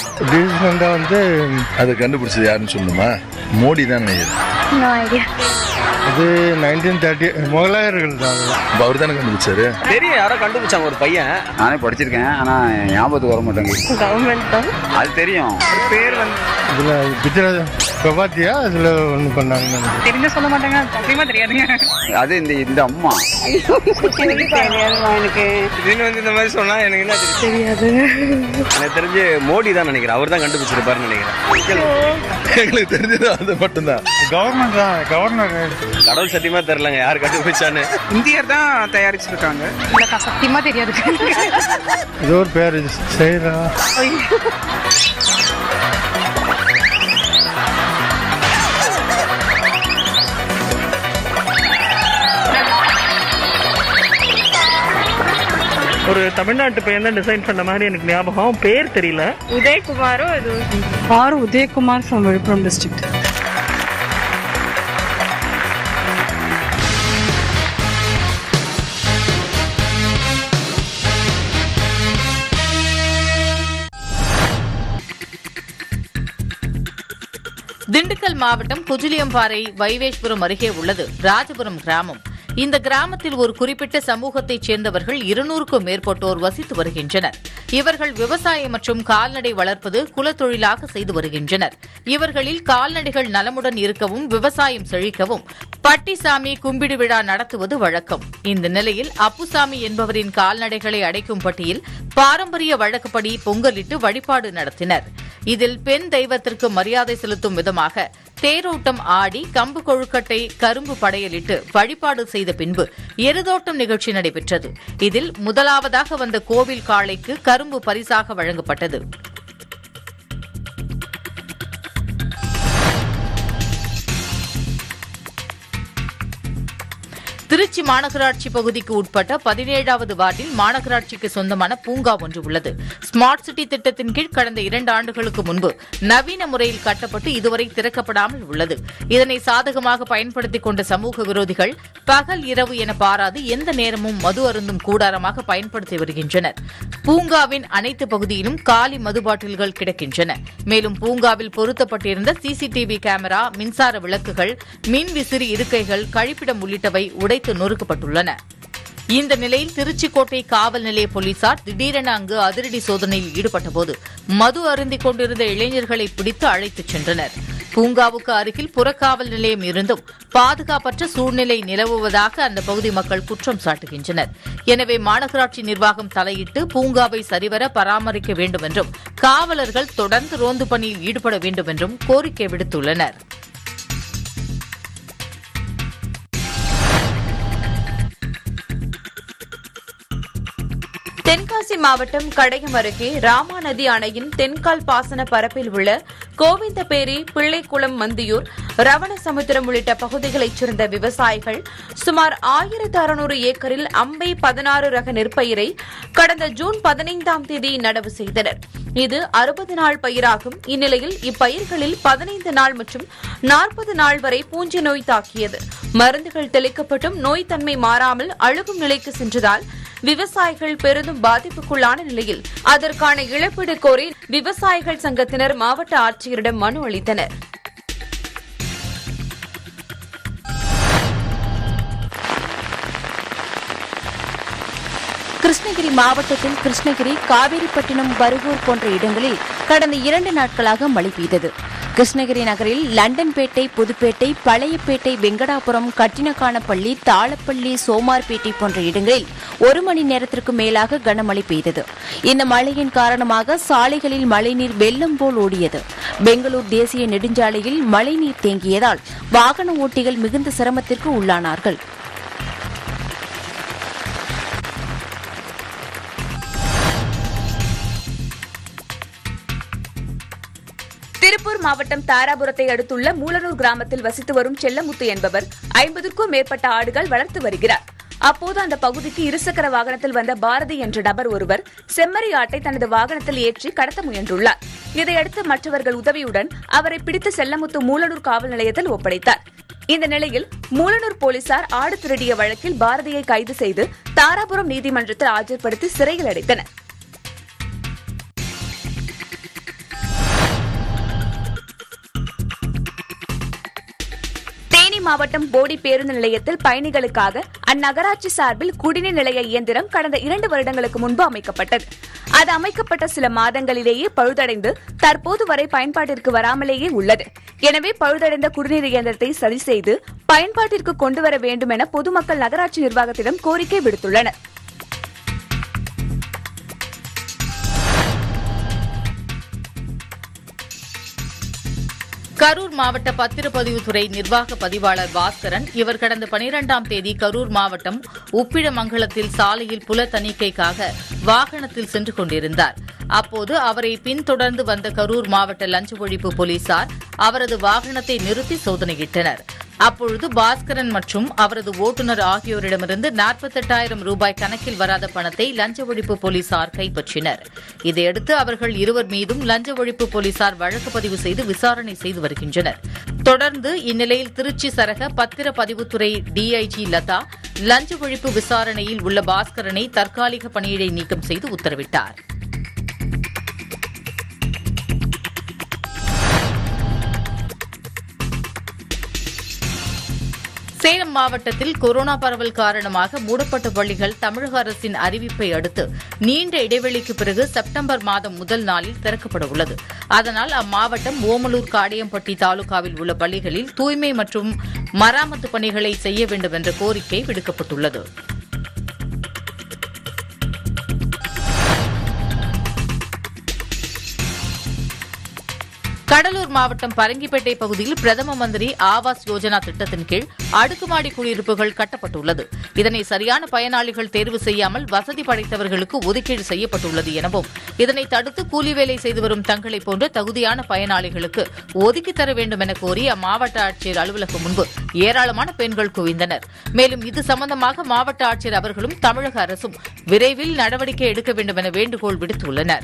ரீசெண்டாக வந்து அதை கண்டுபிடிச்சது யாருன்னு சொல்லுமா மோடி தான் நினைக்கிறேன் நோ ஐடியா அது நைன்டீன் தேர்ட்டி முகலாயர்கள் தான் அதெல்லாம் அவர் தானே கண்டுபிடிச்சாரு தெரியும் யாரோ கண்டுபிடிச்சாங்க ஒரு பையன் நானே படிச்சிருக்கேன் ஆனால் ஞாபகத்துக்கு வர மாட்டேங்குது கவர்மெண்ட் தான் அது தெரியும் பேர் வந்து இதில் பித்திர பிரபாத்தியா அதில் ஒன்று பண்ணாங்கன்னு நினைக்கிறேன். தெரிஞ்ச சொல்ல மாட்டாங்க சத்தியமா தெரியாதுங்க அது இந்த இந்த அம்மா தெரியாதுமா எனக்கு திடீர்னு வந்து இந்த மாதிரி சொன்னா எனக்கு என்ன தெரியும் தெரியாது எனக்கு தெரிஞ்சு மோடி தான் நினைக்கிறேன் அவர் தான் கண்டுபிடிச்சிருப்பாருன்னு நினைக்கிறேன் எங்களுக்கு தெரிஞ்சது அது மட்டும்தான் கவர்மெண்ட் தான் கவர்னர் கடவுள் சத்தியமா தெரியலங்க யார் கண்டுபிடிச்சான்னு இந்தியர் தான் தயாரிச்சிருக்காங்க இல்லக்கா சத்தியமா தெரியாது இது ஒரு பேர் இது செய்யறா ஒரு தமிழ்நாட்டு பையன் தான் டிசைன் பண்ண மாதிரி எனக்கு ஞாபகம் பேர் தெரியல உதயகுமாரோ இது R Udayakumar from Villupuram district Dindigul மாவட்டம் குஜிலியம்பாறை வைவேஸ்வரம் அருகே உள்ளது ராஜபுரம் கிராமம் இந்த கிராமத்தில் ஒரு குறிப்பிட்ட சமூகத்தைச் சேர்ந்தவர்கள் இருநூறுக்கும் மேற்பட்டோர் வசித்து வருகின்றனர் இவர்கள் விவசாயம் மற்றும் கால்நடை வளர்ப்பது குலத்தொழிலாக செய்து வருகின்றனர் இவர்களில் கால்நடைகள் நலமுடன் இருக்கவும் விவசாயம் செழிக்கவும் பட்டிசாமி கும்பிடு விழா நடத்துவது வழக்கம் இந்த நிலையில் அப்புசாமி என்பவரின் கால்நடைகளை அடைக்கும் பட்டியில் பாரம்பரிய வழக்கப்படி பொங்கலிட்டு வழிபாடு நடத்தினர் இதில் பெண் தெய்வத்திற்கு மரியாதை செலுத்தும் விதமாக தேரோட்டம் ஆடி கம்பு கொழுக்கட்டை கரும்பு படையலிட்டு வழிபாடு செய்த பின்பு எருதோட்டம் நிகழ்ச்சி நடைபெற்றது இதில் முதலாவதாக வந்த கோவில் காளைக்கு கரும்பு பரிசாக வழங்கப்பட்டது திருச்சி மாநகராட்சி பகுதிக்கு உட்பட்ட பதினேழாவது வார்டில் மாநகராட்சிக்கு சொந்தமான பூங்கா ஒன்று உள்ளது ஸ்மார்ட் சிட்டி திட்டத்தின் கீழ் கடந்த இரண்டு ஆண்டுகளுக்கு முன்பு நவீன முறையில் கட்டப்பட்டு இதுவரை திறக்கப்படாமல் உள்ளது இதனை சாதகமாக பயன்படுத்திக் கொண்ட சமூக விரோதிகள் பகல் இரவு என பாராது எந்த நேரமும் மது அருந்தும் கூடாரமாக பயன்படுத்தி வருகின்றனர் பூங்காவின் அனைத்து பகுதியிலும் காலி மது பாட்டில்கள் கிடக்கின்றன மேலும் பூங்காவில் பொருத்தப்பட்டிருந்த சிசிடிவி கேமரா மின்சார விளக்குகள் மின் விசிறி இருக்கைகள் கழிப்பிடம் உள்ளிட்டவை உடைத்து நொறுக்கப்பட்டுள்ளன இந்த நிலையில் திருச்சிக்கோட்டை காவல் நிலைய போலீசார் திடீரென அங்கு அதிரடி சோதனையில் ஈடுபட்டபோது மது அருந்திக் கொண்டிருந்த இளைஞர்களை பிடித்து அழைத்துச் சென்றனர் பூங்காவுக்கு அருகில் புறக்காவல் நிலையம் இருந்தும் பாதுகாப்பற்ற சூழ்நிலை நிலவுவதாக அந்த பகுதி மக்கள் குற்றம் சாட்டுகின்றனர் எனவே மாநகராட்சி நிர்வாகம் தலையிட்டு பூங்காவை சரிவர பராமரிக்க வேண்டும் என்றும் காவலர்கள் தொடர்ந்து ரோந்து பணியில் ஈடுபட வேண்டும் என்றும் கோரிக்கை விடுத்துள்ளனர் தென்காசி மாவட்டம் கடையம் அருகே ராமாநதி அணையின் தென்கால் பாசன பரப்பில் உள்ள கோவிந்தபேரி பிள்ளைக்குளம் மந்தியூர் ரவணசமுத்திரம் உள்ளிட்ட பகுதிகளைச் சேர்ந்த விவசாயிகள் சுமார் ஆயிரத்து அறுநூறு ஏக்கரில் அம்பை பதினாறு ரக நெற்பயிரை கடந்த ஜூன் பதினைந்தாம் தேதி நடவு செய்தனர் இது அறுபது நாள் பயிராகும் இந்நிலையில் இப்பயிர்களில் பதினைந்து நாள் மற்றும் நாற்பது நாள் வரை பூஞ்சி நோய் தாக்கியது மருந்துகள் தெளிக்கப்பட்டும் நோய் தன்மை மாறாமல் அழுகும் நிலைக்கு சென்றதால் விவசாயிகள் பெரிதும் பாதிப்புக்குள்ளான நிலையில் அதற்கான இழப்பீடு கோரி விவசாயிகள் சங்கத்தினர் மாவட்ட ஆட்சியரிடம் மனு அளித்தனர் கிருஷ்ணகிரி மாவட்டத்தில் கிருஷ்ணகிரி காவேரிப்பட்டினம் பருகூர் போன்ற இடங்களில் கடந்த இரண்டு நாட்களாக மழை பெய்தது கிருஷ்ணகிரி நகரில் லண்டன்பேட்டை புதுப்பேட்டை பழையப்பேட்டை வெங்கடாபுரம் கட்டினக்கானப்பள்ளி தாளப்பள்ளி சோமார்பேட்டை போன்ற இடங்களில் ஒரு மணி நேரத்திற்கு மேலாக கனமழை பெய்தது இந்த மழையின் காரணமாக சாலைகளில் மழைநீர் வெள்ளம் போல் ஓடியது பெங்களூர் தேசிய நெடுஞ்சாலையில் மழைநீர் தேங்கியதால் வாகன ஓட்டிகள் மிகுந்த சிரமத்திற்கு உள்ளானார்கள் திருப்பூர் மாவட்டம் தாராபுரத்தை அடுத்துள்ள மூலனூர் கிராமத்தில் வசித்து வரும் செல்லமுத்து என்பவர் ஐம்பதுக்கும் மேற்பட்ட ஆடுகள் வளர்த்து வருகிறார் அப்போது அந்த பகுதிக்கு இருசக்கர வாகனத்தில் வந்த பாரதி என்ற நபர் ஒருவர் செம்மறி ஆட்டை தனது வாகனத்தில் ஏற்றி கடத்த முயன்றுள்ளார் இதையடுத்து மற்றவர்கள் உதவியுடன் அவரை பிடித்து செல்லமுத்து மூலனூர் காவல் நிலையத்தில் ஒப்படைத்தார் இந்த நிலையில் மூலனூர் போலீசார் ஆடு திருடிய வழக்கில் பாரதியை கைது செய்து தாராபுரம் நீதிமன்றத்தில் ஆஜர்படுத்தி சிறையில் அடைத்தனர் தேனி மாவட்டம் போடி பேருந்து நிலையத்தில் பயணிகளுக்காக அந்நகராட்சி சார்பில் குடிநீர் நிலைய இயந்திரம் கடந்த இரண்டு வருடங்களுக்கு முன்பு அமைக்கப்பட்டது அது அமைக்கப்பட்ட சில மாதங்களிலேயே பழுதடைந்து தற்போது வரை பயன்பாட்டிற்கு வராமலேயே உள்ளது எனவே பழுதடைந்த குடிநீர் இயந்திரத்தை சரி செய்து பயன்பாட்டிற்கு கொண்டு வர வேண்டும் என பொதுமக்கள் நகராட்சி நிர்வாகத்திடம் கோரிக்கை விடுத்துள்ளனர் கரூர் மாவட்ட பத்திரப்பதிவுத்துறை நிர்வாக பதிவாளர் பாஸ்கரன் இவர் கடந்த பனிரெண்டாம் தேதி கரூர் மாவட்டம் உப்பிடமங்கலத்தில் சாலையில் புல தணிக்கைக்காக வாகனத்தில் சென்று கொண்டிருந்தார் அப்போது அவரை பின்தொடர்ந்து வந்த கரூர் மாவட்ட லஞ்ச ஒழிப்பு போலீசார் அவரது வாகனத்தை நிறுத்தி சோதனையிட்டனர் அப்பொழுது பாஸ்கரன் மற்றும் அவரது ஓட்டுநர் ஆகியோரிடமிருந்து நாற்பத்தெட்டாயிரம் ரூபாய் கணக்கில் வராத பணத்தை லஞ்ச ஒழிப்பு போலீசார் கைப்பற்றினர் இதையடுத்து அவர்கள் இருவர் மீதும் லஞ்ச ஒழிப்பு போலீசார் வழக்கு பதிவு செய்து விசாரணை செய்து வருகின்றனர் தொடர்ந்து இந்நிலையில் திருச்சி சரக பத்திரப்பதிவுத்துறை டிஐஜி லதா லஞ்ச ஒழிப்பு விசாரணையில் உள்ள பாஸ்கரனை தற்காலிக பணியிடை நீக்கம் செய்து உத்தரவிட்டார் சேலம் மாவட்டத்தில் கொரோனா பரவல் காரணமாக மூடப்பட்ட பள்ளிகள் தமிழக அரசின் அறிவிப்பை அடுத்து நீண்ட இடைவெளிக்கு பிறகு செப்டம்பர் மாதம் முதல் நாளில் திறக்கப்பட உள்ளது அதனால் அம்மாவட்டம் ஓமலூர் காடியம்பட்டி தாலுகாவில் உள்ள பள்ளிகளில் தூய்மை மற்றும் மராமத்து பணிகளை செய்ய வேண்டும் என்ற கோரிக்கை விடுக்கப்பட்டுள்ளது கடலூர் மாவட்டம் பரங்கிப்பேட்டை பகுதியில் பிரதம மந்திரி ஆவாஸ் யோஜனா திட்டத்தின் கீழ் அடுக்குமாடி குடியிருப்புகள் கட்டப்பட்டுள்ளது இதனை சரியான பயனாளிகள் தேர்வு செய்யாமல் வசதி படைத்தவர்களுக்கு ஒதுக்கீடு செய்யப்பட்டுள்ளது எனவும் இதனை தடுத்து கூலி வேலை செய்து வரும் தங்களை போன்ற தகுதியான பயனாளிகளுக்கு ஒதுக்கி தர வேண்டும் என கோரி அம்மாவட்ட ஆட்சியர் அலுவலகம் முன்பு ஏராளமான பெண்கள் குவிந்தனர் மேலும் இது சம்பந்தமாக மாவட்ட ஆட்சியர் அவர்களும் தமிழக அரசும் விரைவில் நடவடிக்கை எடுக்க வேண்டும் என வேண்டுகோள் விடுத்துள்ளனா்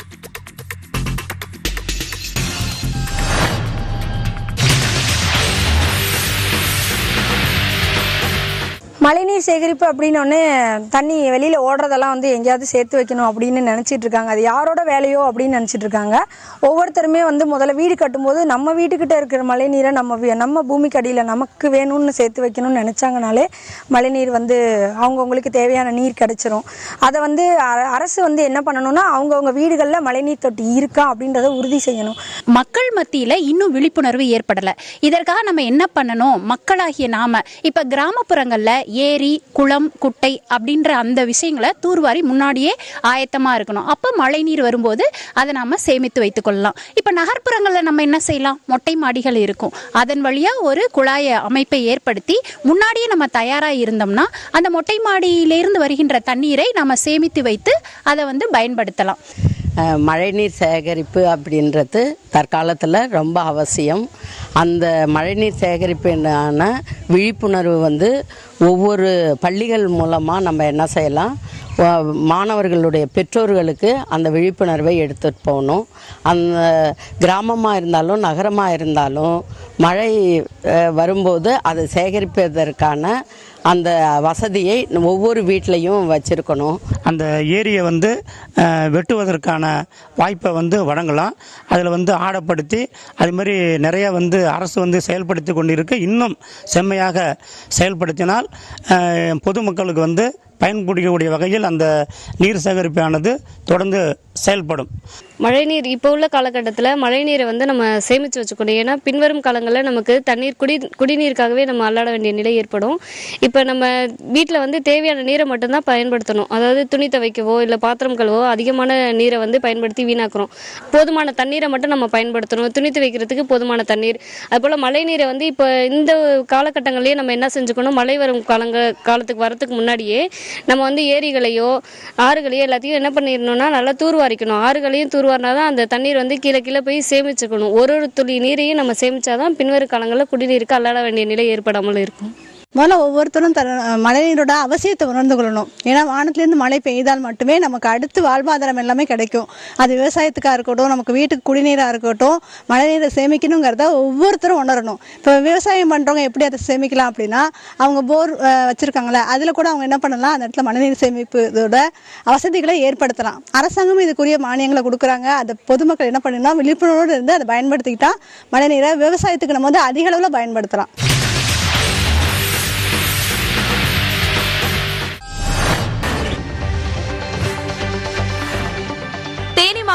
மழைநீர் சேகரிப்பு அப்படின்னு ஒன்று தண்ணி வெளியில் ஓடுறதெல்லாம் வந்து எங்கேயாவது சேர்த்து வைக்கணும் அப்படின்னு நினச்சிட்டு இருக்காங்க அது யாரோட வேலையோ அப்படின்னு நினச்சிட்டு இருக்காங்க ஒவ்வொருத்தருமே வந்து முதல்ல வீடு கட்டும்போது நம்ம வீட்டுக்கிட்ட இருக்கிற மழைநீரை நம்ம வீ- நம்ம பூமிக்கு அடியில் நமக்கு வேணும்னு சேர்த்து வைக்கணும்னு நினச்சாங்கனாலே மழைநீர் வந்து அவங்கவுங்களுக்கு தேவையான நீர் கிடைச்சிரும் அதை வந்து அ- அரசு வந்து என்ன பண்ணணும்னா அவங்கவுங்க வீடுகளில் மழைநீர் தொட்டி இருக்கா அப்படின்றத உறுதி செய்யணும் மக்கள் மத்தியில இன்னும் விழிப்புணர்வு ஏற்படல இதற்காக நம்ம என்ன பண்ணணும் மக்களாகிய நாம இப்ப கிராமப்புறங்கள்ல ஏரி குளம் குட்டை அப்படின்ற அந்த விஷயங்களை தூர்வாரி முன்னாடியே ஆயத்தமா இருக்கணும் அப்ப மழை நீர் வரும்போது அதை நாம சேமித்து வைத்துக் கொள்ளலாம் இப்ப நகர்ப்புறங்கள்ல நம்ம என்ன செய்யலாம் மொட்டை மாடிகள் இருக்கும் அதன் வழியா ஒரு குழாய அமைப்பை ஏற்படுத்தி முன்னாடியே நம்ம தயாரா இருந்தோம்னா அந்த மொட்டை மாடியிலிருந்து வருகின்ற தண்ணீரை நம்ம சேமித்து வைத்து அதை வந்து பயன்படுத்தலாம் அஹ், மழைநீர் சேகரிப்பு அப்படின்றது தற்காலத்தில் ரொம்ப அவசியம் அந்த மழைநீர் சேகரிப்பினான விழிப்புணர்வு வந்து ஒவ்வொரு பள்ளிகள் மூலமாக நம்ம என்ன செய்யலாம் வ- மாணவர்களுடைய பெற்றோர்களுக்கு அந்த விழிப்புணர்வை எடுத்துகிட்டு போகணும் அந்த கிராமமாக இருந்தாலும் நகரமாக இருந்தாலும் மழை அஹ், வரும்போது அதை சேகரிப்பதற்கான அந்த வசதியை ஒவ்வொரு வீட்லேயும் வச்சுருக்கணும் அந்த ஏரியை வந்து அஹ், வெட்டுவதற்கான வாய்ப்பை வந்து வழங்கலாம் அதில் வந்து ஆடப்படுத்தி அது மாதிரி நிறைய வந்து அரசு வந்து செயல்படுத்தி கொண்டிருக்கு இன்னும் செம்மையாக செயல்படுத்தினால் அஹ், பொதுமக்களுக்கு வந்து பயன்படுத்தக்கூடிய வகையில் அந்த நீர் சேகரிப்பானது தொடர்ந்து செயல்படும் மழைநீர் இப்போ உள்ள காலகட்டத்தில் மழைநீரை வந்து நம்ம சேமித்து வச்சுக்கணும் ஏன்னா பின்வரும் காலங்களில் நமக்கு தண்ணீர் குடி குடிநீருக்காகவே நம்ம அல்லாட வேண்டிய நிலை ஏற்படும் இப்போ நம்ம வீட்டில் வந்து தேவையான நீரை மட்டும்தான் பயன்படுத்தணும் அதாவது துணி துவைக்கவோ இல்லை பாத்திரம் கழுவோ அதிகமான நீரை வந்து பயன்படுத்தி வீணாக்குறோம் போதுமான தண்ணீரை மட்டும் நம்ம பயன்படுத்தணும் துணி துவைக்கிறதுக்கு போதுமான தண்ணீர் அதுபோல் மழை நீரை வந்து இப்போ இந்த காலகட்டங்கள்லேயே நம்ம என்ன செஞ்சுக்கணும் மழை வரும் காலங்க காலத்துக்கு வரத்துக்கு முன்னாடியே நம்ம வந்து ஏரிகளையோ ஆறுகளையோ எல்லாத்தையும் என்ன பண்ணிடணும்னா நல்லா தூர்வாரிக்கணும் ஆறுகளையும் தூர்வாரினா தான் அந்த தண்ணீர் வந்து கீழே கீழே போய் சேமிச்சுக்கணும் ஒரு ஒரு துளி நீரையும் நம்ம சேமிச்சாதான் பின்வரும் காலங்களில் குடிநீருக்கு அல்லாட வேண்டிய நிலை ஏற்படாமல் இருக்கும் முதல்ல ஒவ்வொருத்தரும் தர மழைநீரோட அவசியத்தை உணர்ந்து கொள்ளணும் ஏன்னா வானத்திலேருந்து மழை பெய்தால் மட்டுமே நமக்கு அடுத்து வாழ்வாதாரம் எல்லாமே கிடைக்கும் அது விவசாயத்துக்காக இருக்கட்டும் நமக்கு வீட்டுக்கு குடிநீராக இருக்கட்டும் மழைநீரை சேமிக்கணுங்கிறத ஒவ்வொருத்தரும் உணரணும் இப்போ விவசாயம் பண்ணுறவங்க எப்படி அதை சேமிக்கலாம் அப்படின்னா அவங்க போர் வச்சுருக்காங்களே அதில் கூட அவங்க என்ன பண்ணலாம் அந்த இடத்துல மழைநீர் சேமிப்பு இதோட வசதிகளை ஏற்படுத்தலாம் அரசாங்கமும் இதுக்குரிய மானியங்களை கொடுக்குறாங்க அதை பொதுமக்கள் என்ன பண்ணணும்னா விழிப்புணர்வோடு இருந்து அதை பயன்படுத்திக்கிட்டா மழைநீரை விவசாயத்துக்கு நம்ம வந்து அதிக அளவில் பயன்படுத்தலாம்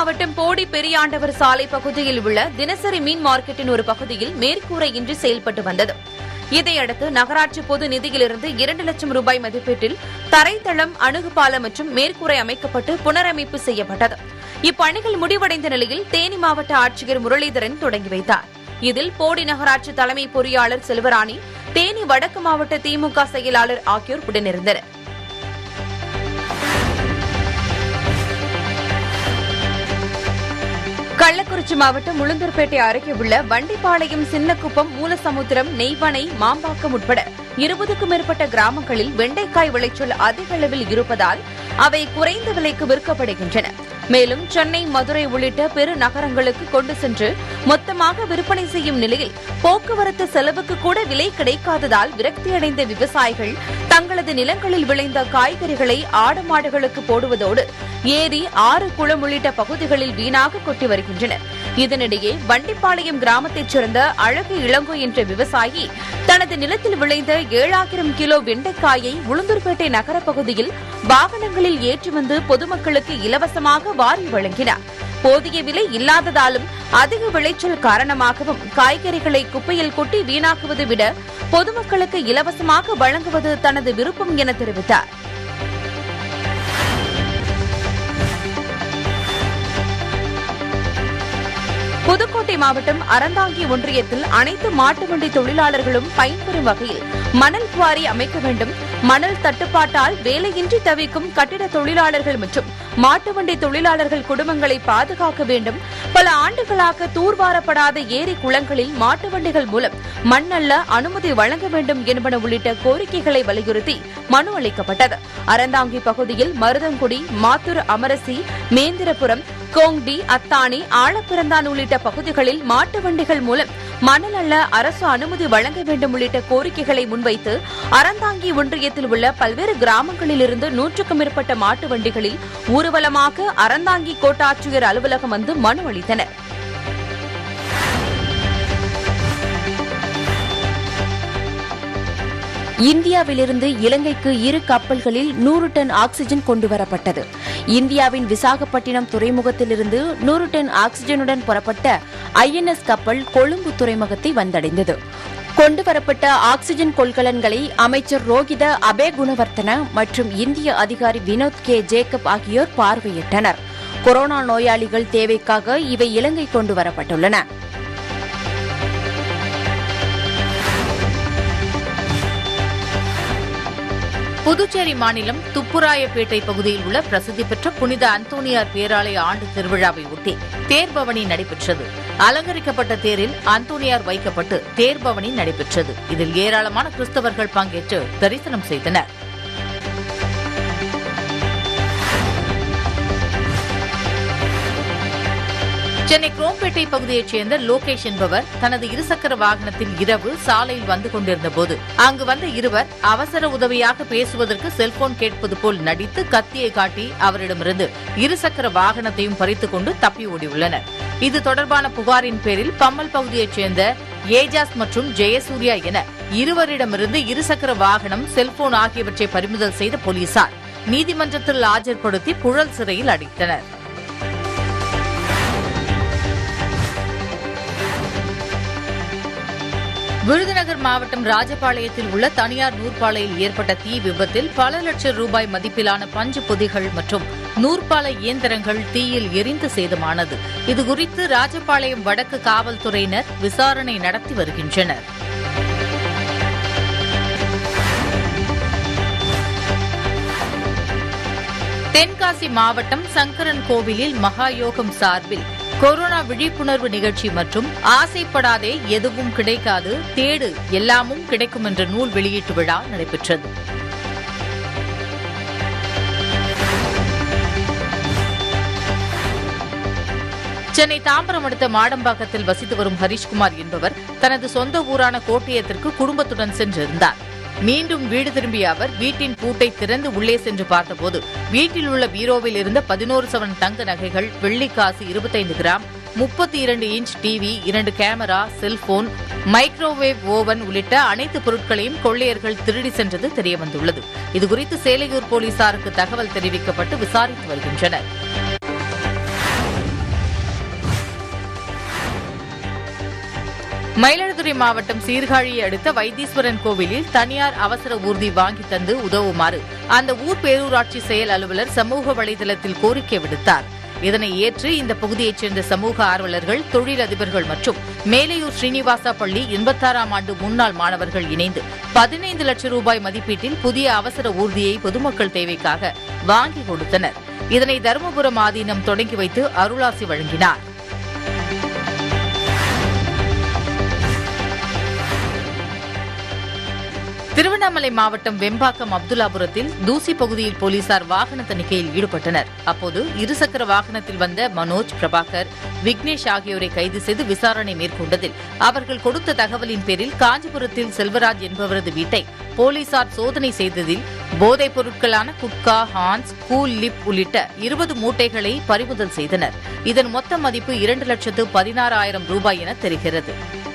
மாவட்டம் போடி பெரியாண்டவர் சாலை பகுதியில் உள்ள தினசரி மீன் மார்க்கெட்டின் ஒரு பகுதியில் மேற்கூரையின்றி செயல்பட்டு வந்தது இதையடுத்து நகராட்சி பொது நிதியிலிருந்து இரண்டு லட்சம் ரூபாய் மதிப்பீட்டில் தரைத்தளம் அணுகுபாலம் மற்றும் மேற்கூரை அமைக்கப்பட்டு புனரமைப்பு செய்யப்பட்டது இப்பணிகள் முடிவடைந்த நிலையில் தேனி மாவட்ட ஆட்சியர் முரளிதரன் தொடங்கி வைத்தார் இதில் போடி நகராட்சி தலைமை பொறியாளர் செல்வராணி தேனி வடக்கு மாவட்ட திமுக செயலாளர் ஆகியோர் உடனிருந்தனர் கள்ளக்குறிச்சி மாவட்டம் உளுந்தூர்பேட்டை அருகே உள்ள வண்டிப்பாளையம் சின்னக்குப்பம் மூலசமுத்திரம் நெய்வனை மாம்பாக்கம் உட்பட இருபதுக்கும் மேற்பட்ட கிராமங்களில் வெண்டைக்காய் விளைச்சல் அதிக அளவில் இருப்பதால் அவை குறைந்த விலைக்கு விற்கப்படுகின்றன மேலும் சென்னை மதுரை உள்ளிட்ட பெரு நகரங்களுக்கு கொண்டு சென்று மொத்தமாக விற்பனை செய்யும் நிலையில் போக்குவரத்து செலவுக்கு கூட விலை கிடைக்காததால் விரக்தியடைந்த விவசாயிகள் தங்களது நிலங்களில் விளைந்த காய்கறிகளை ஆடு மாடுகளுக்கு போடுவதோடு ஏரி ஆறு குளம் உள்ளிட்ட பகுதிகளில் வீணாக கொட்டி வருகின்றனர் இதனிடையே வண்டிப்பாளையம் கிராமத்தைச் சேர்ந்த அழகு இளங்கோ என்ற விவசாயி தனது நிலத்தில் விளைந்த ஏழாயிரம் கிலோ வெண்டைக்காயை உளுந்தூர்பேட்டை நகர பகுதியில் வாகனங்களில் ஏற்றி வந்து பொதுமக்களுக்கு இலவசமாக வாரி வழங்கினார் போதிய விலை இல்லாததாலும் அதிக விளைச்சல் காரணமாகவும் காய்கறிகளை குப்பையில் கொட்டி வீணாக்குவதை விட பொதுமக்களுக்கு இலவசமாக வழங்குவது தனது விருப்பம் என தெரிவித்தார் புதுக்கோட்டை மாவட்டம் அறந்தாங்கி ஒன்றியத்தில் அனைத்து மாட்டு வண்டி தொழிலாளர்களும் பயன்பெறும் வகையில் மணல் குவாரி அமைக்க வேண்டும் மணல் தட்டுப்பாட்டால் வேலையின்றி தவிக்கும் கட்டிட தொழிலாளர்கள் மற்றும் மாட்டு வண்டி தொழிலாளர்கள் குடும்பங்களை பாதுகாக்க வேண்டும் பல ஆண்டுகளாக தூர்வாரப்படாத ஏரி குளங்களில் மாட்டு வண்டிகள் மூலம் மண்ணல்ல அனுமதி வழங்க வேண்டும் என்பன உள்ளிட்ட கோரிக்கைகளை வலியுறுத்தி மனு அளிக்கப்பட்டது அறந்தாங்கி பகுதியில் மருதங்குடி மாத்தூர் அமரசி மேந்திரபுரம் கோங்டி அத்தானி ஆழப்பிறந்தான் உள்ளிட்ட பகுதிகளில் மாட்டு வண்டிகள் மூலம் மணல் அள்ள அரசு அனுமதி வழங்க வேண்டும் உள்ளிட்ட கோரிக்கைகளை முன்வைத்து அறந்தாங்கி ஒன்றியத்தில் உள்ள பல்வேறு கிராமங்களிலிருந்து நூற்றுக்கும் மேற்பட்ட மாட்டு வண்டிகளில் ஊர்வலமாக அறந்தாங்கி கோட்டாட்சியர் அலுவலகம் வந்து மனு அளித்தனர் இந்தியாவிலிருந்து இலங்கைக்கு இரு கப்பல்களில் நூறு டன் ஆக்ஸிஜன் கொண்டுவரப்பட்டது இந்தியாவின் விசாகப்பட்டினம் துறைமுகத்திலிருந்து நூறு டன் ஆக்ஸிஜனுடன் புறப்பட்ட ஐஎன்எஸ் கப்பல் கொழும்பு துறைமுகத்தை வந்தடைந்தது கொண்டுவரப்பட்ட ஆக்ஸிஜன் கொள்கலன்களை அமைச்சர் ரோகித அபே குணவர்த்தன மற்றும் இந்திய அதிகாரி வினோத் கே ஜேக்கப் ஆகியோர் பார்வையிட்டனர் கொரோனா நோயாளிகள் தேவைக்காக இவை இலங்கை கொண்டு வரப்பட்டுள்ளன புதுச்சேரி மாநிலம் துப்புராயப்பேட்டை பகுதியில் உள்ள பிரசித்தி பெற்ற புனித அந்தோனியார் பேராலய ஆண்டு திருவிழாவை ஒட்டி தேர்பவனி நடைபெற்றது அலங்கரிக்கப்பட்ட தேரில் அந்தோனியார் வைக்கப்பட்டு தேர்பவனி நடைபெற்றது இதில் ஏராளமான கிறிஸ்தவர்கள் பங்கேற்று தரிசனம் செய்தனர் சென்னை குரோம்பேட்டை பகுதியைச் சேர்ந்த லோகேஷ் என்பவர் தனது இருசக்கர வாகனத்தில் இரவு சாலையில் வந்து கொண்டிருந்த போது அங்கு வந்த இருவர் அவசர உதவியாக பேசுவதற்கு செல்போன் கேட்பது போல் நடித்து கத்தியை காட்டி அவரிடமிருந்து இருசக்கர வாகனத்தையும் பறித்துக் கொண்டு தப்பி ஓடியுள்ளனர் இது தொடர்பான புகாரின் பேரில் பம்மல் பகுதியைச் சேர்ந்த ஏஜாஸ் மற்றும் ஜெயசூர்யா என இருவரிடமிருந்து இருசக்கர வாகனம் செல்போன் ஆகியவற்றை பறிமுதல் செய்த போலீசார் நீதிமன்றத்தில் ஆஜர்படுத்தி புழல் சிறையில் அடைத்தனர் விருதுநகர் மாவட்டம் ராஜபாளையத்தில் உள்ள தனியார் நூற்பாலையில் ஏற்பட்ட தீ விபத்தில் பல லட்சம் ரூபாய் மதிப்பிலான பஞ்சு பொதிகள் மற்றும் நூற்பாலை இயந்திரங்கள் தீயில் எரிந்து சேதமானது இதுகுறித்து ராஜபாளையம் வடக்கு காவல்துறையினர் விசாரணை நடத்தி வருகின்றனர் தென்காசி மாவட்டம் சங்கரன் கோவிலில் மகாயோகம் சார்பில் கொரோனா விழிப்புணர்வு நிகழ்ச்சி மற்றும் ஆசைப்படாதே எதுவும் கிடைக்காது தேடு எல்லாமும் கிடைக்கும் என்ற நூல் வெளியீட்டு விழா நடைபெற்றது சென்னை தாம்பரம் அடுத்த மாடம்பாக்கத்தில் வசித்து வரும் ஹரிஷ்குமார் என்பவர் தனது சொந்த ஊரான கோட்டயத்திற்கு குடும்பத்துடன் சென்றிருந்தார் மீண்டும் வீடு திரும்பிய அவர் வீட்டின் பூட்டை திறந்து உள்ளே சென்று பார்த்தபோது வீட்டில் உள்ள பீரோவில் இருந்த பதினோரு சவன் தங்க நகைகள் வெள்ளிக்காசு இருபத்தைந்து கிராம் முப்பத்தி இரண்டு இன்ச் டிவி இரண்டு கேமரா செல்போன் மைக்ரோவேவ் ஓவன் உள்ளிட்ட அனைத்து பொருட்களையும் கொள்ளையர்கள் திருடி சென்றது தெரியவந்துள்ளது இதுகுறித்து சேலையூர் போலீசாருக்கு தகவல் தெரிவிக்கப்பட்டு விசாரித்து வருகின்றனர் மயிலாடுதுறை மாவட்டம் சீர்காழியை அடுத்த வைத்தீஸ்வரன் கோவிலில் தனியார் அவசர ஊர்தி வாங்கி தந்து உதவுமாறு அந்த ஊர் பேரூராட்சி செயல் அலுவலர் சமூக வலைதளத்தில் கோரிக்கை விடுத்தார் இதனை ஏற்று இந்த பகுதியைச் சேர்ந்த சமூக ஆர்வலர்கள் தொழிலதிபர்கள் மற்றும் மேலையூர் ஸ்ரீனிவாசா பள்ளி எண்பத்தாறாம் ஆண்டு முன்னாள் மாணவர்கள் இணைந்து பதினைந்து லட்சம் ரூபாய் மதிப்பீட்டில் புதிய அவசர ஊர்தியை பொதுமக்கள் தேவைக்காக வாங்கி கொடுத்தனர் இதனை தருமபுரம் ஆதீனம் தொடங்கி வைத்து அருளாசி வழங்கினார் திருவண்ணாமலை மாவட்டம் வெம்பாக்கம் அப்துல்லாபுரத்தில் தூசி பகுதியில் போலீசார் வாகன தணிக்கையில் ஈடுபட்டனர் அப்போது இருசக்கர வாகனத்தில் வந்த மனோஜ் பிரபாகர் விக்னேஷ் ஆகியோரை கைது செய்து விசாரணை மேற்கொண்டதில் அவர்கள் கொடுத்த தகவலின் பேரில் காஞ்சிபுரத்தில் செல்வராஜ் என்பவரது வீட்டை போலீசார் சோதனை செய்ததில் போதைப் பொருட்களான குட்கா ஹான்ஸ் கூல் லிப் உள்ளிட்ட இருபது மூட்டைகளை பறிமுதல் செய்தனர் இதன் மொத்த மதிப்பு இரண்டு லட்சத்து பதினாறாயிரம் ரூபாய் என தெரிகிறது